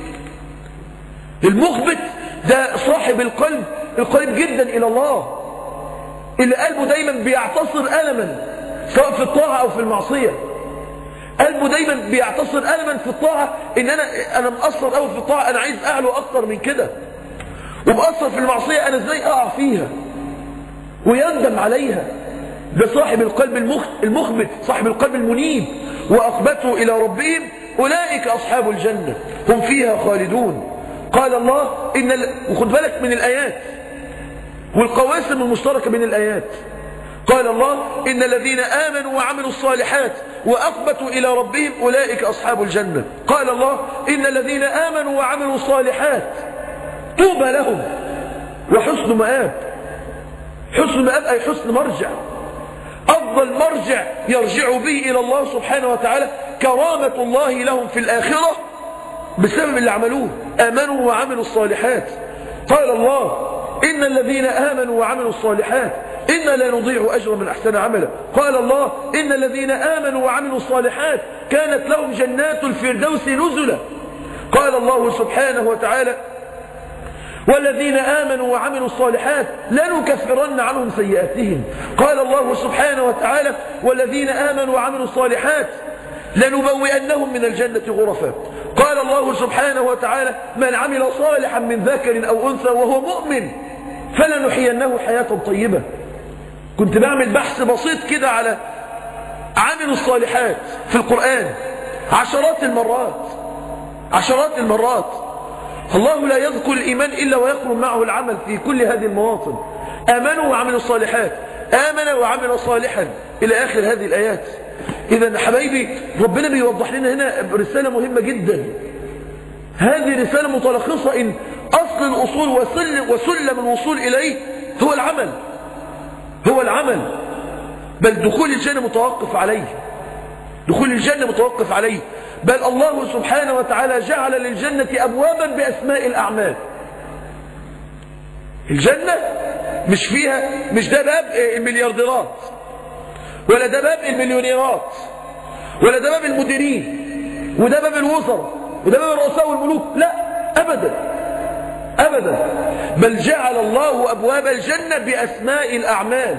المخبت ده صاحب القلب القريب جدا إلى الله اللي قلبه دايما بيعتصر ألما سواء في الطاعة أو في المعصية قلبه دايما بيعتصر ألما في الطاعة إن أنا أنا مقصر أوي في الطاعة أنا عايز أعلو أكتر من كده ومقصر في المعصية أنا إزاي أقع فيها ويندم عليها ده صاحب القلب المخبت صاحب القلب المنيب وأقبته إلى ربهم أولئك أصحاب الجنة هم فيها خالدون قال الله إن ال... وخد بالك من الآيات والقواسم المشتركة بين الآيات قال الله إن الذين آمنوا وعملوا الصالحات وأقبتوا إلى ربهم أولئك أصحاب الجنة قال الله إن الذين آمنوا وعملوا الصالحات طوبى لهم وحسن مآب حسن مآب أي حسن مرجع أفضل مرجع يرجع به إلى الله سبحانه وتعالى كرامة الله لهم في الآخرة بسبب اللي عملوه آمنوا وعملوا الصالحات قال الله إن الذين آمنوا وعملوا الصالحات إنا لا نضيع أجر من أحسن عملا قال الله إن الذين آمنوا وعملوا الصالحات كانت لهم جنات الفردوس نزلا قال الله سبحانه وتعالى والذين آمنوا وعملوا الصالحات لنكفرن عنهم سيئاتهم قال الله سبحانه وتعالى والذين آمنوا وعملوا الصالحات لنبوئنهم من الجنة غرفا قال الله سبحانه وتعالى من عمل صالحا من ذكر أو أنثى وهو مؤمن فلنحيينه حياة طيبة كنت بعمل بحث بسيط كده على عامل الصالحات في القرآن عشرات المرات عشرات المرات الله لا يذكر الإيمان إلا ويقرب معه العمل في كل هذه المواطن آمنوا وعملوا الصالحات آمن وعمل صالحا إلى آخر هذه الآيات إذا حبايبي ربنا بيوضح لنا هنا رسالة مهمة جدا هذه رسالة متلخصة إن أصل الأصول وسلم, وسلم الوصول إليه هو العمل هو العمل بل دخول الجنة متوقف عليه دخول الجنة متوقف عليه بل الله سبحانه وتعالى جعل للجنة أبوابا بأسماء الأعمال الجنة مش فيها مش ده باب المليارديرات ولا ده باب المليونيرات ولا ده باب المديرين وده باب الوزراء وده باب الرؤساء والملوك لا أبدا أبدا بل جعل الله أبواب الجنة بأسماء الأعمال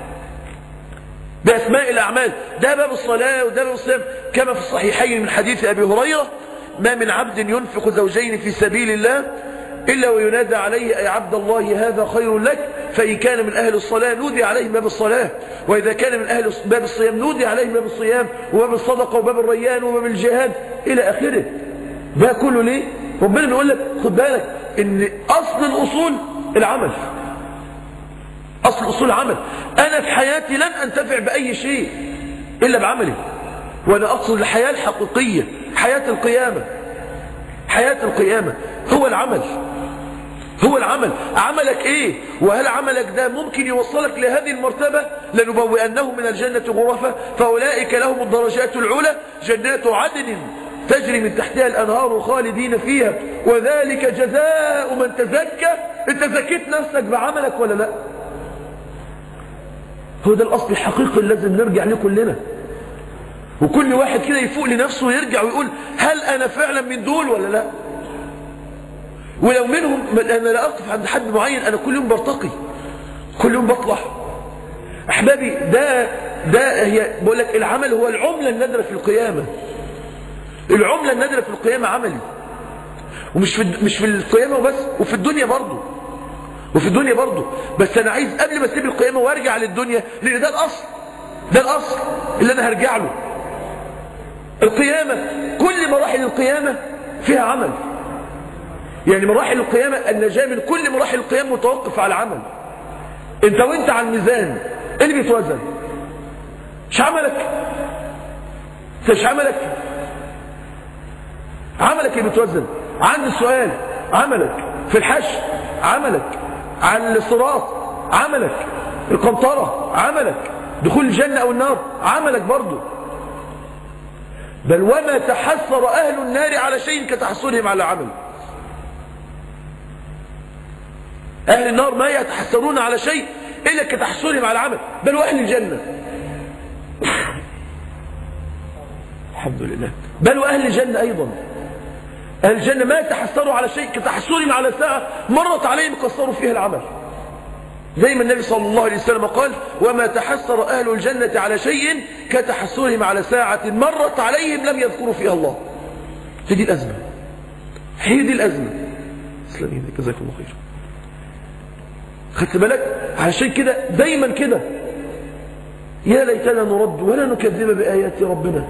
بأسماء الأعمال ده باب الصلاة وده باب الصيام كما في الصحيحين من حديث أبي هريرة ما من عبد ينفق زوجين في سبيل الله إلا وينادى عليه أي عبد الله هذا خير لك فإن كان من أهل الصلاة نودي عليه باب الصلاة وإذا كان من أهل باب الصيام نودي عليه باب الصيام وباب الصدقة وباب الريان وباب الجهاد إلى آخره ده كله ليه ربنا بيقول لك خد بالك ان أصل الأصول العمل أصل أصول العمل أنا في حياتي لن أنتفع بأي شيء إلا بعملي وأنا أقصد الحياة الحقيقية حياة القيامة حياة القيامة هو العمل هو العمل عملك ايه وهل عملك ده ممكن يوصلك لهذه المرتبة لنبوئنهم من الجنة غرفة فأولئك لهم الدرجات العلى جنات عدن تجري من تحتها الأنهار خالدين فيها وذلك جزاء من تزكى انت زكيت نفسك بعملك ولا لا هو ده الأصل الحقيقي اللي لازم نرجع له كلنا وكل واحد كده يفوق لنفسه ويرجع ويقول هل أنا فعلا من دول ولا لا ولو منهم أنا لا أقف عند حد معين أنا كل يوم برتقي كل يوم بطلع أحبابي ده ده هي بقول لك العمل هو العملة النادرة في القيامة العملة النادرة في القيامة عملي ومش في مش في القيامة وبس وفي الدنيا برضه وفي الدنيا برضه بس أنا عايز قبل ما أسيب القيامة وأرجع للدنيا لأن ده الأصل ده الأصل اللي أنا هرجع له القيامة كل مراحل القيامة فيها عمل يعني مراحل القيامة النجاة من كل مراحل القيامة متوقف على العمل انت وانت على الميزان ايه اللي بيتوزن مش عملك مش عملك عملك اللي بيتوزن عند السؤال عملك في الحش عملك على الصراط عملك القنطرة عملك دخول الجنة او النار عملك برضه بل وما تحسر اهل النار على شيء كتحسرهم على عمل أهل النار ما يتحسرون على شيء إلا كتحسرهم على عمل بل وأهل الجنة الحمد لله بل وأهل الجنة أيضا أهل الجنة ما يتحسروا على شيء كتحسرهم على ساعة مرت عليهم قصروا فيها العمل زي ما النبي صلى الله عليه وسلم قال وما تحسر أهل الجنة على شيء كتحسرهم على ساعة مرت عليهم لم يذكروا فيها الله هي دي الأزمة هي دي الأزمة اسلامين جزاكم الله خير خدت بالك عشان كده دايما كده يا ليتنا نرد ولا نكذب بآيات ربنا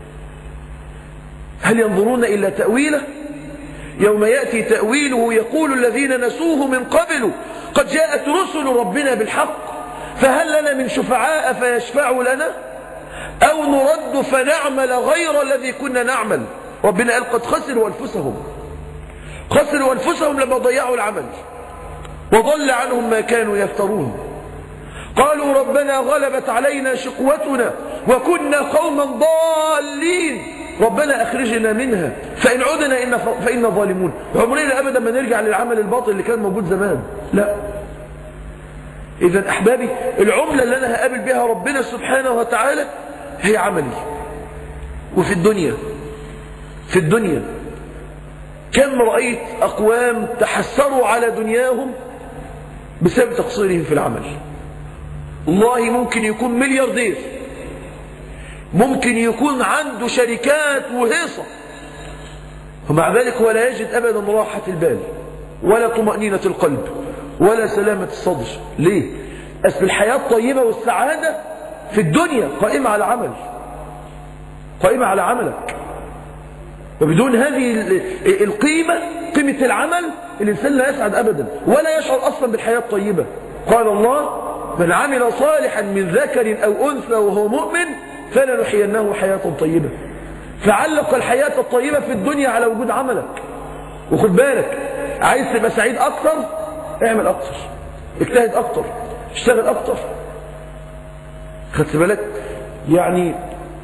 هل ينظرون إلا تأويله يوم يأتي تأويله يقول الذين نسوه من قبل قد جاءت رسل ربنا بالحق فهل لنا من شفعاء فيشفعوا لنا أو نرد فنعمل غير الذي كنا نعمل ربنا قال قد خسروا أنفسهم خسروا أنفسهم لما ضيعوا العمل وضل عنهم ما كانوا يفترون قالوا ربنا غلبت علينا شقوتنا وكنا قوما ضالين ربنا أخرجنا منها فإن عدنا إن فإنا ظالمون عمرنا أبدا ما نرجع للعمل الباطل اللي كان موجود زمان لا إذا أحبابي العملة اللي أنا هقابل بها ربنا سبحانه وتعالى هي عملي وفي الدنيا في الدنيا كم رأيت أقوام تحسروا على دنياهم بسبب تقصيرهم في العمل والله ممكن يكون ملياردير ممكن يكون عنده شركات وهيصة ومع ذلك هو لا يجد أبدا راحة البال ولا طمأنينة القلب ولا سلامة الصدر ليه؟ أصل الحياة الطيبة والسعادة في الدنيا قائمة على عمل قائمة على عملك وبدون هذه القيمة قيمة العمل الإنسان لا يسعد أبدا ولا يشعر أصلا بالحياة الطيبة قال الله من عمل صالحا من ذكر أو أنثى وهو مؤمن فلنحيينه حياة طيبة فعلق الحياة الطيبة في الدنيا على وجود عملك وخد بالك عايز تبقى سعيد أكتر اعمل أكتر اجتهد أكتر اشتغل أكتر خدت بالك يعني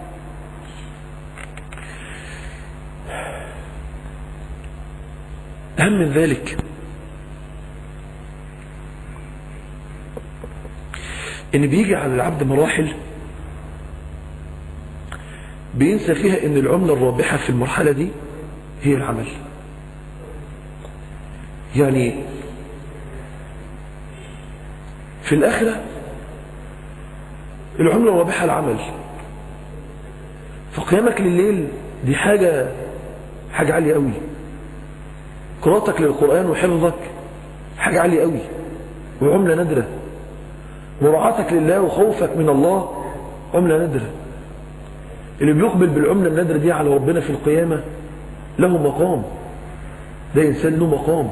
أهم من ذلك إن بيجي على العبد مراحل بينسى فيها إن العملة الرابحة في المرحلة دي هي العمل يعني في الآخرة العملة الرابحة العمل فقيامك لليل دي حاجة حاجة عالية قوي قراءتك للقرآن وحفظك حاجة عالية قوي وعملة نادرة مراعاتك لله وخوفك من الله عملة نادرة اللي بيقبل بالعملة النادرة دي على ربنا في القيامة له مقام ده إنسان له مقام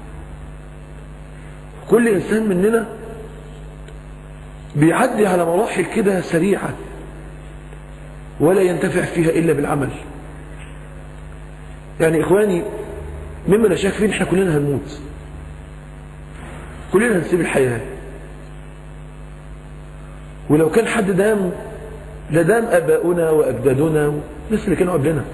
كل إنسان مننا بيعدي على مراحل كده سريعة ولا ينتفع فيها إلا بالعمل يعني إخواني مما لا شك فيه احنا كلنا هنموت كلنا هنسيب الحياة ولو كان حد دام لدام أباؤنا وأجدادنا الناس اللي كانوا قبلنا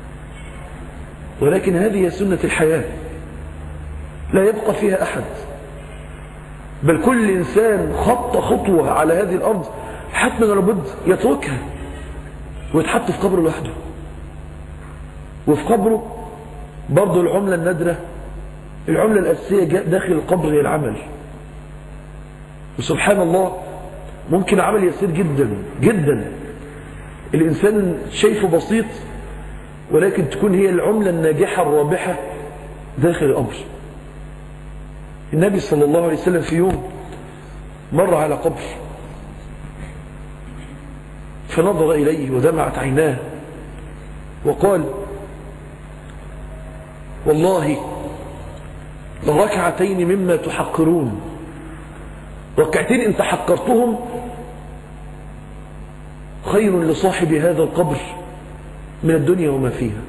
ولكن هذه سنة الحياة لا يبقى فيها أحد بل كل إنسان خط خطوة على هذه الأرض حتما لابد يتركها ويتحط في قبره لوحده وفي قبره برضه العملة النادرة العملة الأساسية داخل القبر هي العمل وسبحان الله ممكن عمل يسير جدا جدا الإنسان شايفه بسيط ولكن تكون هي العملة الناجحة الرابحة داخل القبر النبي صلى الله عليه وسلم في يوم مر على قبر فنظر إليه ودمعت عيناه وقال والله لركعتين مما تحقرون ركعتين ان تحقرتهم خير لصاحب هذا القبر من الدنيا وما فيها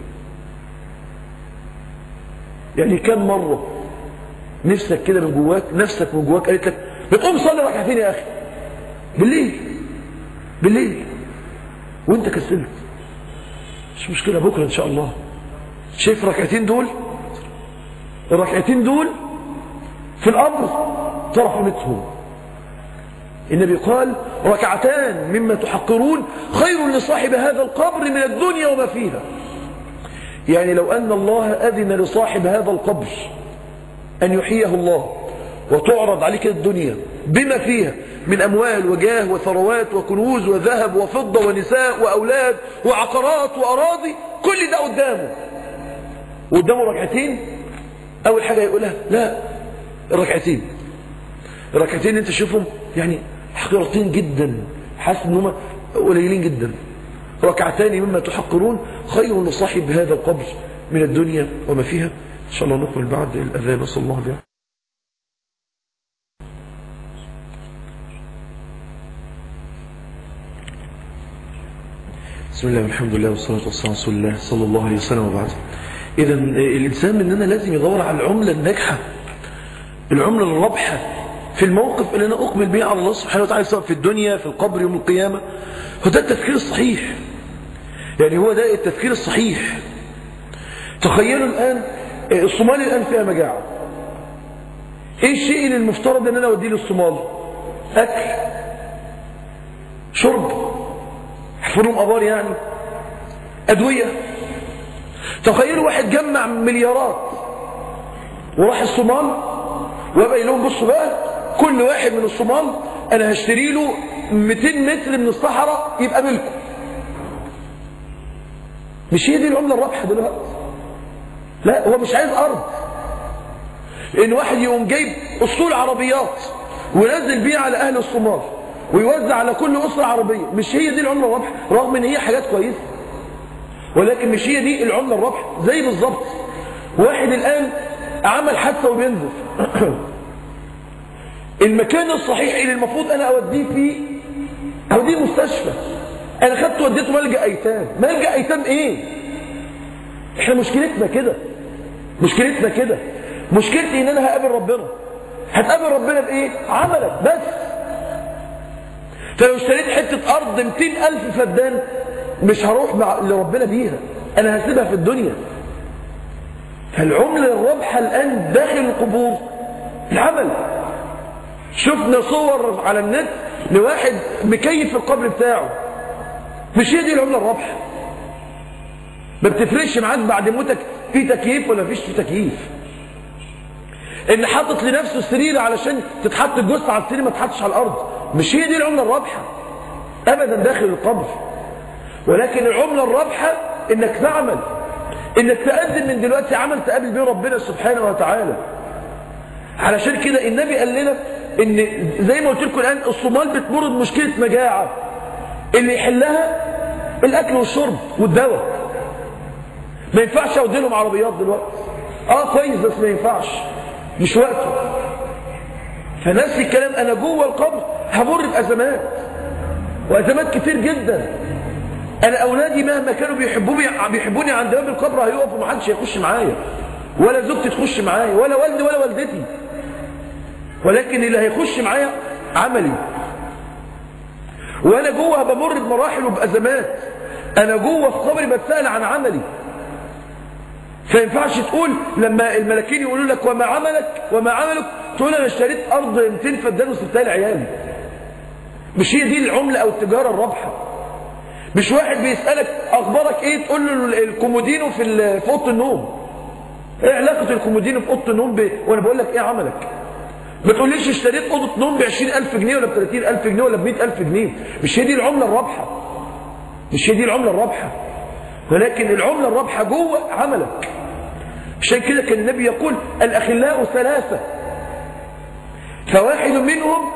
يعني كم مرة نفسك كده من جواك نفسك من جواك قالت لك بتقوم صلي ركعتين يا أخي بالليل بالليل وانت كسلت مش مشكلة بكرة إن شاء الله شايف الركعتين دول الركعتين دول في الأمر طرف قيمتهم النبي قال ركعتان مما تحقرون خير لصاحب هذا القبر من الدنيا وما فيها يعني لو أن الله أذن لصاحب هذا القبر أن يحييه الله وتعرض عليك الدنيا بما فيها من أموال وجاه وثروات وكنوز وذهب وفضة ونساء وأولاد وعقارات وأراضي كل ده قدامه قدامه ركعتين أول حاجة يقولها لا الركعتين الركعتين انت شوفهم يعني حقيرتين جدا حاسس ان هم قليلين جدا ركعتان مما تحقرون خير لصاحب هذا القبر من الدنيا وما فيها ان شاء الله نكمل بعد الاذان وصلى الله عليه بسم الله والحمد لله والصلاة والسلام على رسول الله صلى الله عليه وسلم وبعد إذا الإنسان مننا لازم يدور على العملة الناجحة العملة الرابحة في الموقف اللي أنا أقبل به على الله سبحانه وتعالى سواء في الدنيا في القبر يوم القيامة هو ده التفكير الصحيح يعني هو ده التفكير الصحيح تخيلوا الآن الصومال الآن فيها مجاعة ايه الشيء اللي المفترض ان انا اوديه للصومال اكل شرب حفرهم ابار يعني ادويه تخيلوا واحد جمع مليارات وراح الصومال وبقى لهم بصوا بقى كل واحد من الصومال انا هشتري له 200 متر من الصحراء يبقى ملكه مش هي دي العمله الرابحه دلوقتي لا هو مش عايز أرض لأن واحد يقوم جايب أسطول عربيات وينزل بيها على أهل الصومال ويوزع على كل أسرة عربية مش هي دي العملة الرابحة رغم ان هي حاجات كويسة ولكن مش هي دي العملة الرابحة زي بالظبط واحد الآن عمل حادثة وبينزف المكان الصحيح اللي المفروض أنا أوديه فيه أوديه مستشفى أنا خدته وديته ملجأ أيتام ملجأ أيتام إيه إحنا مشكلتنا كده مشكلتنا كده مشكلتي إن أنا هقابل ربنا هتقابل ربنا بإيه عملك بس فلو اشتريت حتة أرض 200 ألف فدان مش هروح مع لربنا بيها أنا هسيبها في الدنيا فالعملة الرابحة الآن داخل القبور العمل شفنا صور على النت لواحد مكيف في القبر بتاعه مش هي دي العملة الرابحة ما بتفرقش معاك بعد موتك في تكييف ولا فيش في تكييف ان حاطط لنفسه سرير علشان تتحط الجثه على السرير ما تحطش على الارض مش هي دي العمله الرابحه ابدا داخل القبر ولكن العمله الرابحه انك تعمل انك تقدم من دلوقتي عمل تقابل بيه ربنا سبحانه وتعالى علشان كده النبي قال لنا ان زي ما قلت لكم الان الصومال بتمر بمشكله مجاعه اللي يحلها الاكل والشرب والدواء ما ينفعش اودي لهم عربيات دلوقتي اه كويس بس ما ينفعش مش وقته فنفس الكلام انا جوه القبر همر بازمات وازمات كتير جدا انا اولادي مهما كانوا بيحبوني بيحبوني عند باب القبر هيقفوا ما حدش هيخش معايا ولا زوجتي تخش معايا ولا والدي ولا والدتي ولكن اللي هيخش معايا عملي وانا جوه بمر بمراحل وبازمات انا جوه في قبري بتسال عن عملي فينفعش تقول لما الملاكين يقولوا لك وما عملك وما عملك تقول انا اشتريت ارض 200 فدان وسبتها لعيالي مش هي دي العمله او التجاره الرابحه مش واحد بيسالك اخبارك ايه تقول له الكومودينو في في اوضه النوم ايه علاقه الكومودينو في اوضه النوم ب... وانا بقول لك ايه عملك ما تقوليش اشتريت اوضه نوم ب 20000 جنيه ولا ب 30000 جنيه ولا ب 100000 جنيه مش هي دي العمله الرابحه مش هي دي العمله الرابحه ولكن العمله الرابحه جوه عملك عشان كده كان النبي يقول الأخلاء ثلاثة فواحد منهم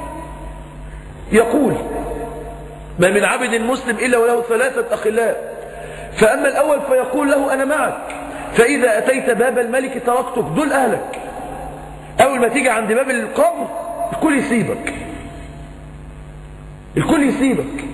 يقول ما من عبد مسلم إلا وله ثلاثة أخلاء فأما الأول فيقول له أنا معك فإذا أتيت باب الملك تركتك دول أهلك أول ما تيجي عند باب القبر الكل يسيبك الكل يسيبك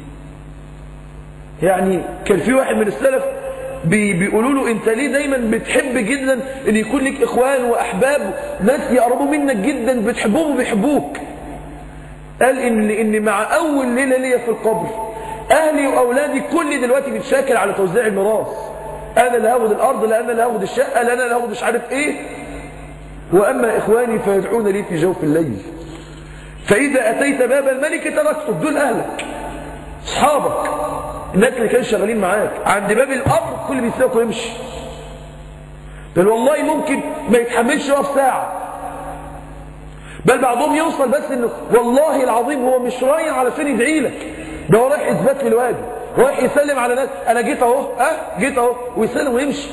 يعني كان في واحد من السلف بي بيقولوا له انت ليه دايما بتحب جدا ان يكون لك اخوان واحباب ناس يقربوا منك جدا بتحبهم وبيحبوك قال ان ان مع اول ليله ليا في القبر اهلي واولادي كل دلوقتي بيتشاكل على توزيع الميراث انا اللي هاخد الارض لا انا اللي هاخد الشقه لا انا اللي هاخد مش عارف ايه واما اخواني فيدعون لي في جوف الليل فاذا اتيت باب الملك تركتك دول اهلك اصحابك الناس اللي كانوا شغالين معاك عند باب القبر كل بيسيبك ويمشي بل والله ممكن ما يتحملش يقف ساعة بل بعضهم يوصل بس انه والله العظيم هو مش رايح علشان يدعي لك ده هو رايح اثبات للواجب رايح يسلم على ناس انا جيت اهو اه جيت اهو ويسلم ويمشي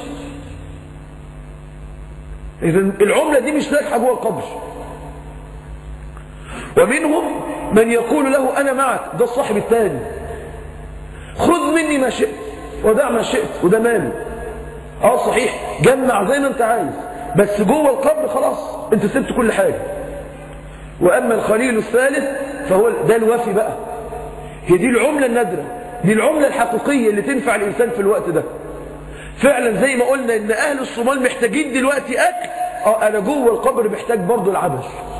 اذا العمله دي مش ناجحه جوه القبر ومنهم من يقول له انا معك ده الصاحب الثاني خذ مني ما شئت ودع ما شئت وده مالي اه صحيح جمع زي ما انت عايز بس جوه القبر خلاص انت سبت كل حاجة واما الخليل الثالث فهو ده الوفي بقى هي دي العملة النادرة دي العملة الحقيقية اللي تنفع الانسان في الوقت ده فعلا زي ما قلنا ان اهل الصومال محتاجين دلوقتي اكل اه انا جوه القبر محتاج برضه العمل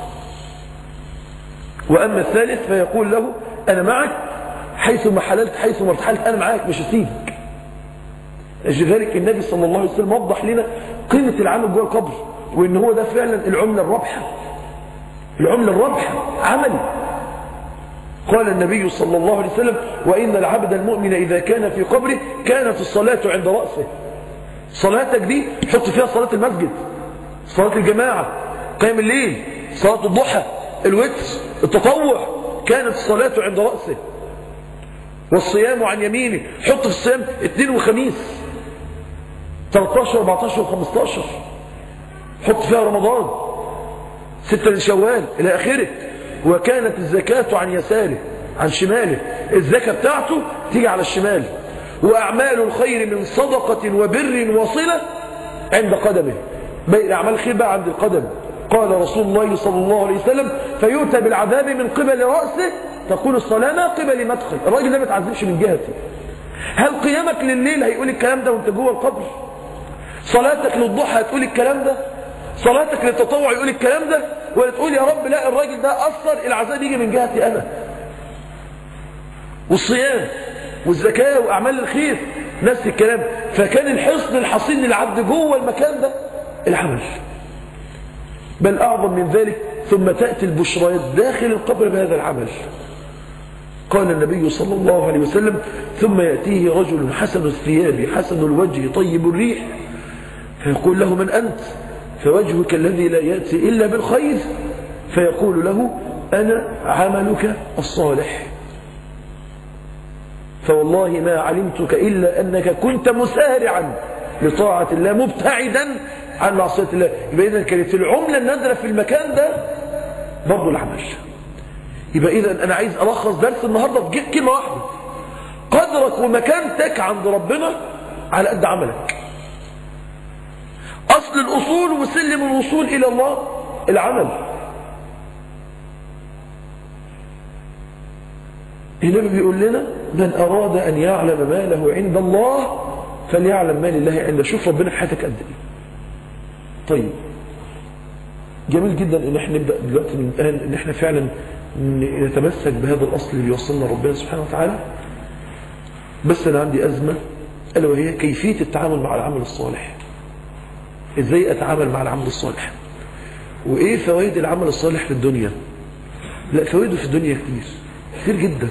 واما الثالث فيقول له انا معك حيث ما حللت حيث ما ارتحلت انا معاك مش هسيبك لذلك النبي صلى الله عليه وسلم وضح لنا قيمة العمل جوه القبر وان هو ده فعلا العملة الرابحة العملة الرابحة عمل قال النبي صلى الله عليه وسلم وإن العبد المؤمن إذا كان في قبره كانت الصلاة عند رأسه صلاتك دي حط فيها صلاة المسجد صلاة الجماعة قيام الليل صلاة الضحى الوتر التطوع كانت الصلاة عند رأسه والصيام عن يمينه حط في الصيام اثنين وخميس 13 14 و15 حط فيها رمضان ستة من شوال إلى آخره وكانت الزكاة عن يساره عن شماله الزكاة بتاعته تيجي على الشمال وأعمال الخير من صدقة وبر وصلة عند قدمه باقي أعمال الخير بقى عند القدم قال رسول الله صلى الله عليه وسلم فيؤتى بالعذاب من قبل رأسه تقول الصلاة ما قبل مدخل الراجل ده ما تعذبش من جهتي هل قيامك لليل هيقول الكلام ده وانت جوه القبر صلاتك للضحى هتقول الكلام ده صلاتك للتطوع يقول الكلام ده ولا تقول يا رب لا الراجل ده أثر العذاب يجي من جهتي أنا والصيام والزكاة وأعمال الخير نفس الكلام فكان الحصن الحصين للعبد جوه المكان ده العمل بل أعظم من ذلك ثم تأتي البشريات داخل القبر بهذا العمل قال النبي صلى الله عليه وسلم ثم يأتيه رجل حسن الثياب حسن الوجه طيب الريح فيقول له من أنت فوجهك الذي لا يأتي إلا بالخير فيقول له أنا عملك الصالح فوالله ما علمتك إلا أنك كنت مسارعا لطاعة الله مبتعدا عن معصية الله يبقى إذا كانت العملة النادرة في المكان ده برضه العمل يبقى إذا أنا عايز ألخص درس النهاردة في كلمة واحدة قدرك ومكانتك عند ربنا على قد عملك أصل الأصول وسلم الوصول إلى الله العمل النبي بيقول لنا من أراد أن يعلم ما له عند الله فليعلم ما لله عنده شوف ربنا في حياتك قد ايه طيب جميل جدا ان احنا نبدا دلوقتي من الان ان احنا فعلا نتمسك بهذا الاصل اللي بيوصلنا ربنا سبحانه وتعالى بس انا عندي ازمه الا وهي كيفيه التعامل مع العمل الصالح ازاي اتعامل مع العمل الصالح وايه فوائد العمل الصالح في الدنيا لا فوائده في الدنيا كتير كتير جدا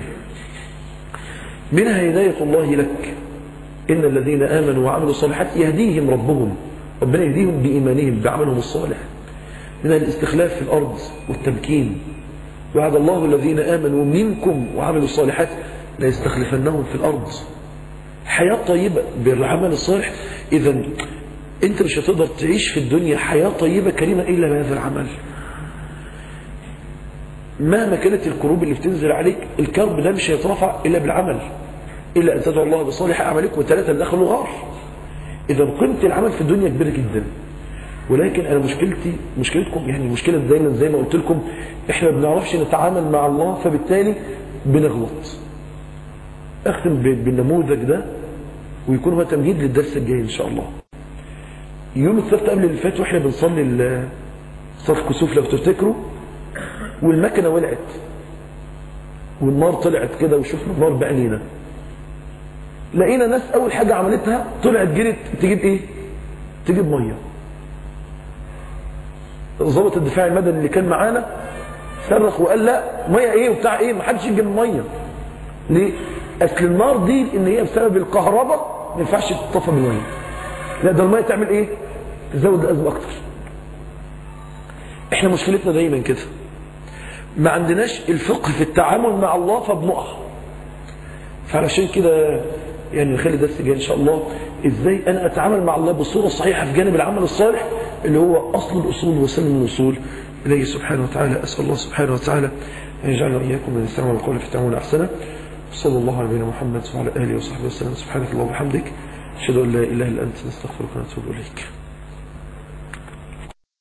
منها هدايه الله لك ان الذين امنوا وعملوا الصالحات يهديهم ربهم ربنا يهديهم بايمانهم بعملهم الصالح من الاستخلاف في الارض والتمكين وعد الله الذين امنوا منكم وعملوا الصالحات لا يستخلفنهم في الارض حياه طيبه بالعمل الصالح اذا انت مش هتقدر تعيش في الدنيا حياه طيبه كريمه الا بهذا العمل مهما كانت الكروب اللي بتنزل عليك الكرب ده مش هيترفع الا بالعمل الا ان تدعو الله بصالح اعمالكم وثلاثه دخلوا غار اذا قيمه العمل في الدنيا كبيره جدا ولكن انا مشكلتي مشكلتكم يعني مشكله دايما زي ما قلت لكم احنا ما بنعرفش نتعامل مع الله فبالتالي بنغلط اختم بالنموذج ده ويكون هو تمهيد للدرس الجاي ان شاء الله يوم السبت قبل اللي فات واحنا بنصلي صف كسوف لو تفتكروا والمكنه ولعت والنار طلعت كده وشفنا النار بعينينا لقينا ناس اول حاجه عملتها طلعت جرت تجيب ايه تجيب ميه ضابط الدفاع المدني اللي كان معانا صرخ وقال لا ميه ايه وبتاع ايه ما حدش يجيب الميه ليه اصل النار دي ان هي بسبب الكهرباء ما ينفعش تطفى بالميه لا ده الميه تعمل ايه تزود الازمه اكتر احنا مشكلتنا دايما كده ما عندناش الفقه في التعامل مع الله فبنقع فعلشان كده يعني نخلي درس جاي ان شاء الله ازاي انا اتعامل مع الله بصوره صحيحه في جانب العمل الصالح اللي هو اصل الاصول وسلم الوصول اليه سبحانه وتعالى اسال الله سبحانه وتعالى ان يجعلنا واياكم من يستمعون القول فتعملون احسنه صلى الله على نبينا محمد وعلى اله وصحبه وسلم سبحانك اللهم وبحمدك اشهد ان لا اله الا انت نستغفرك ونتوب اليك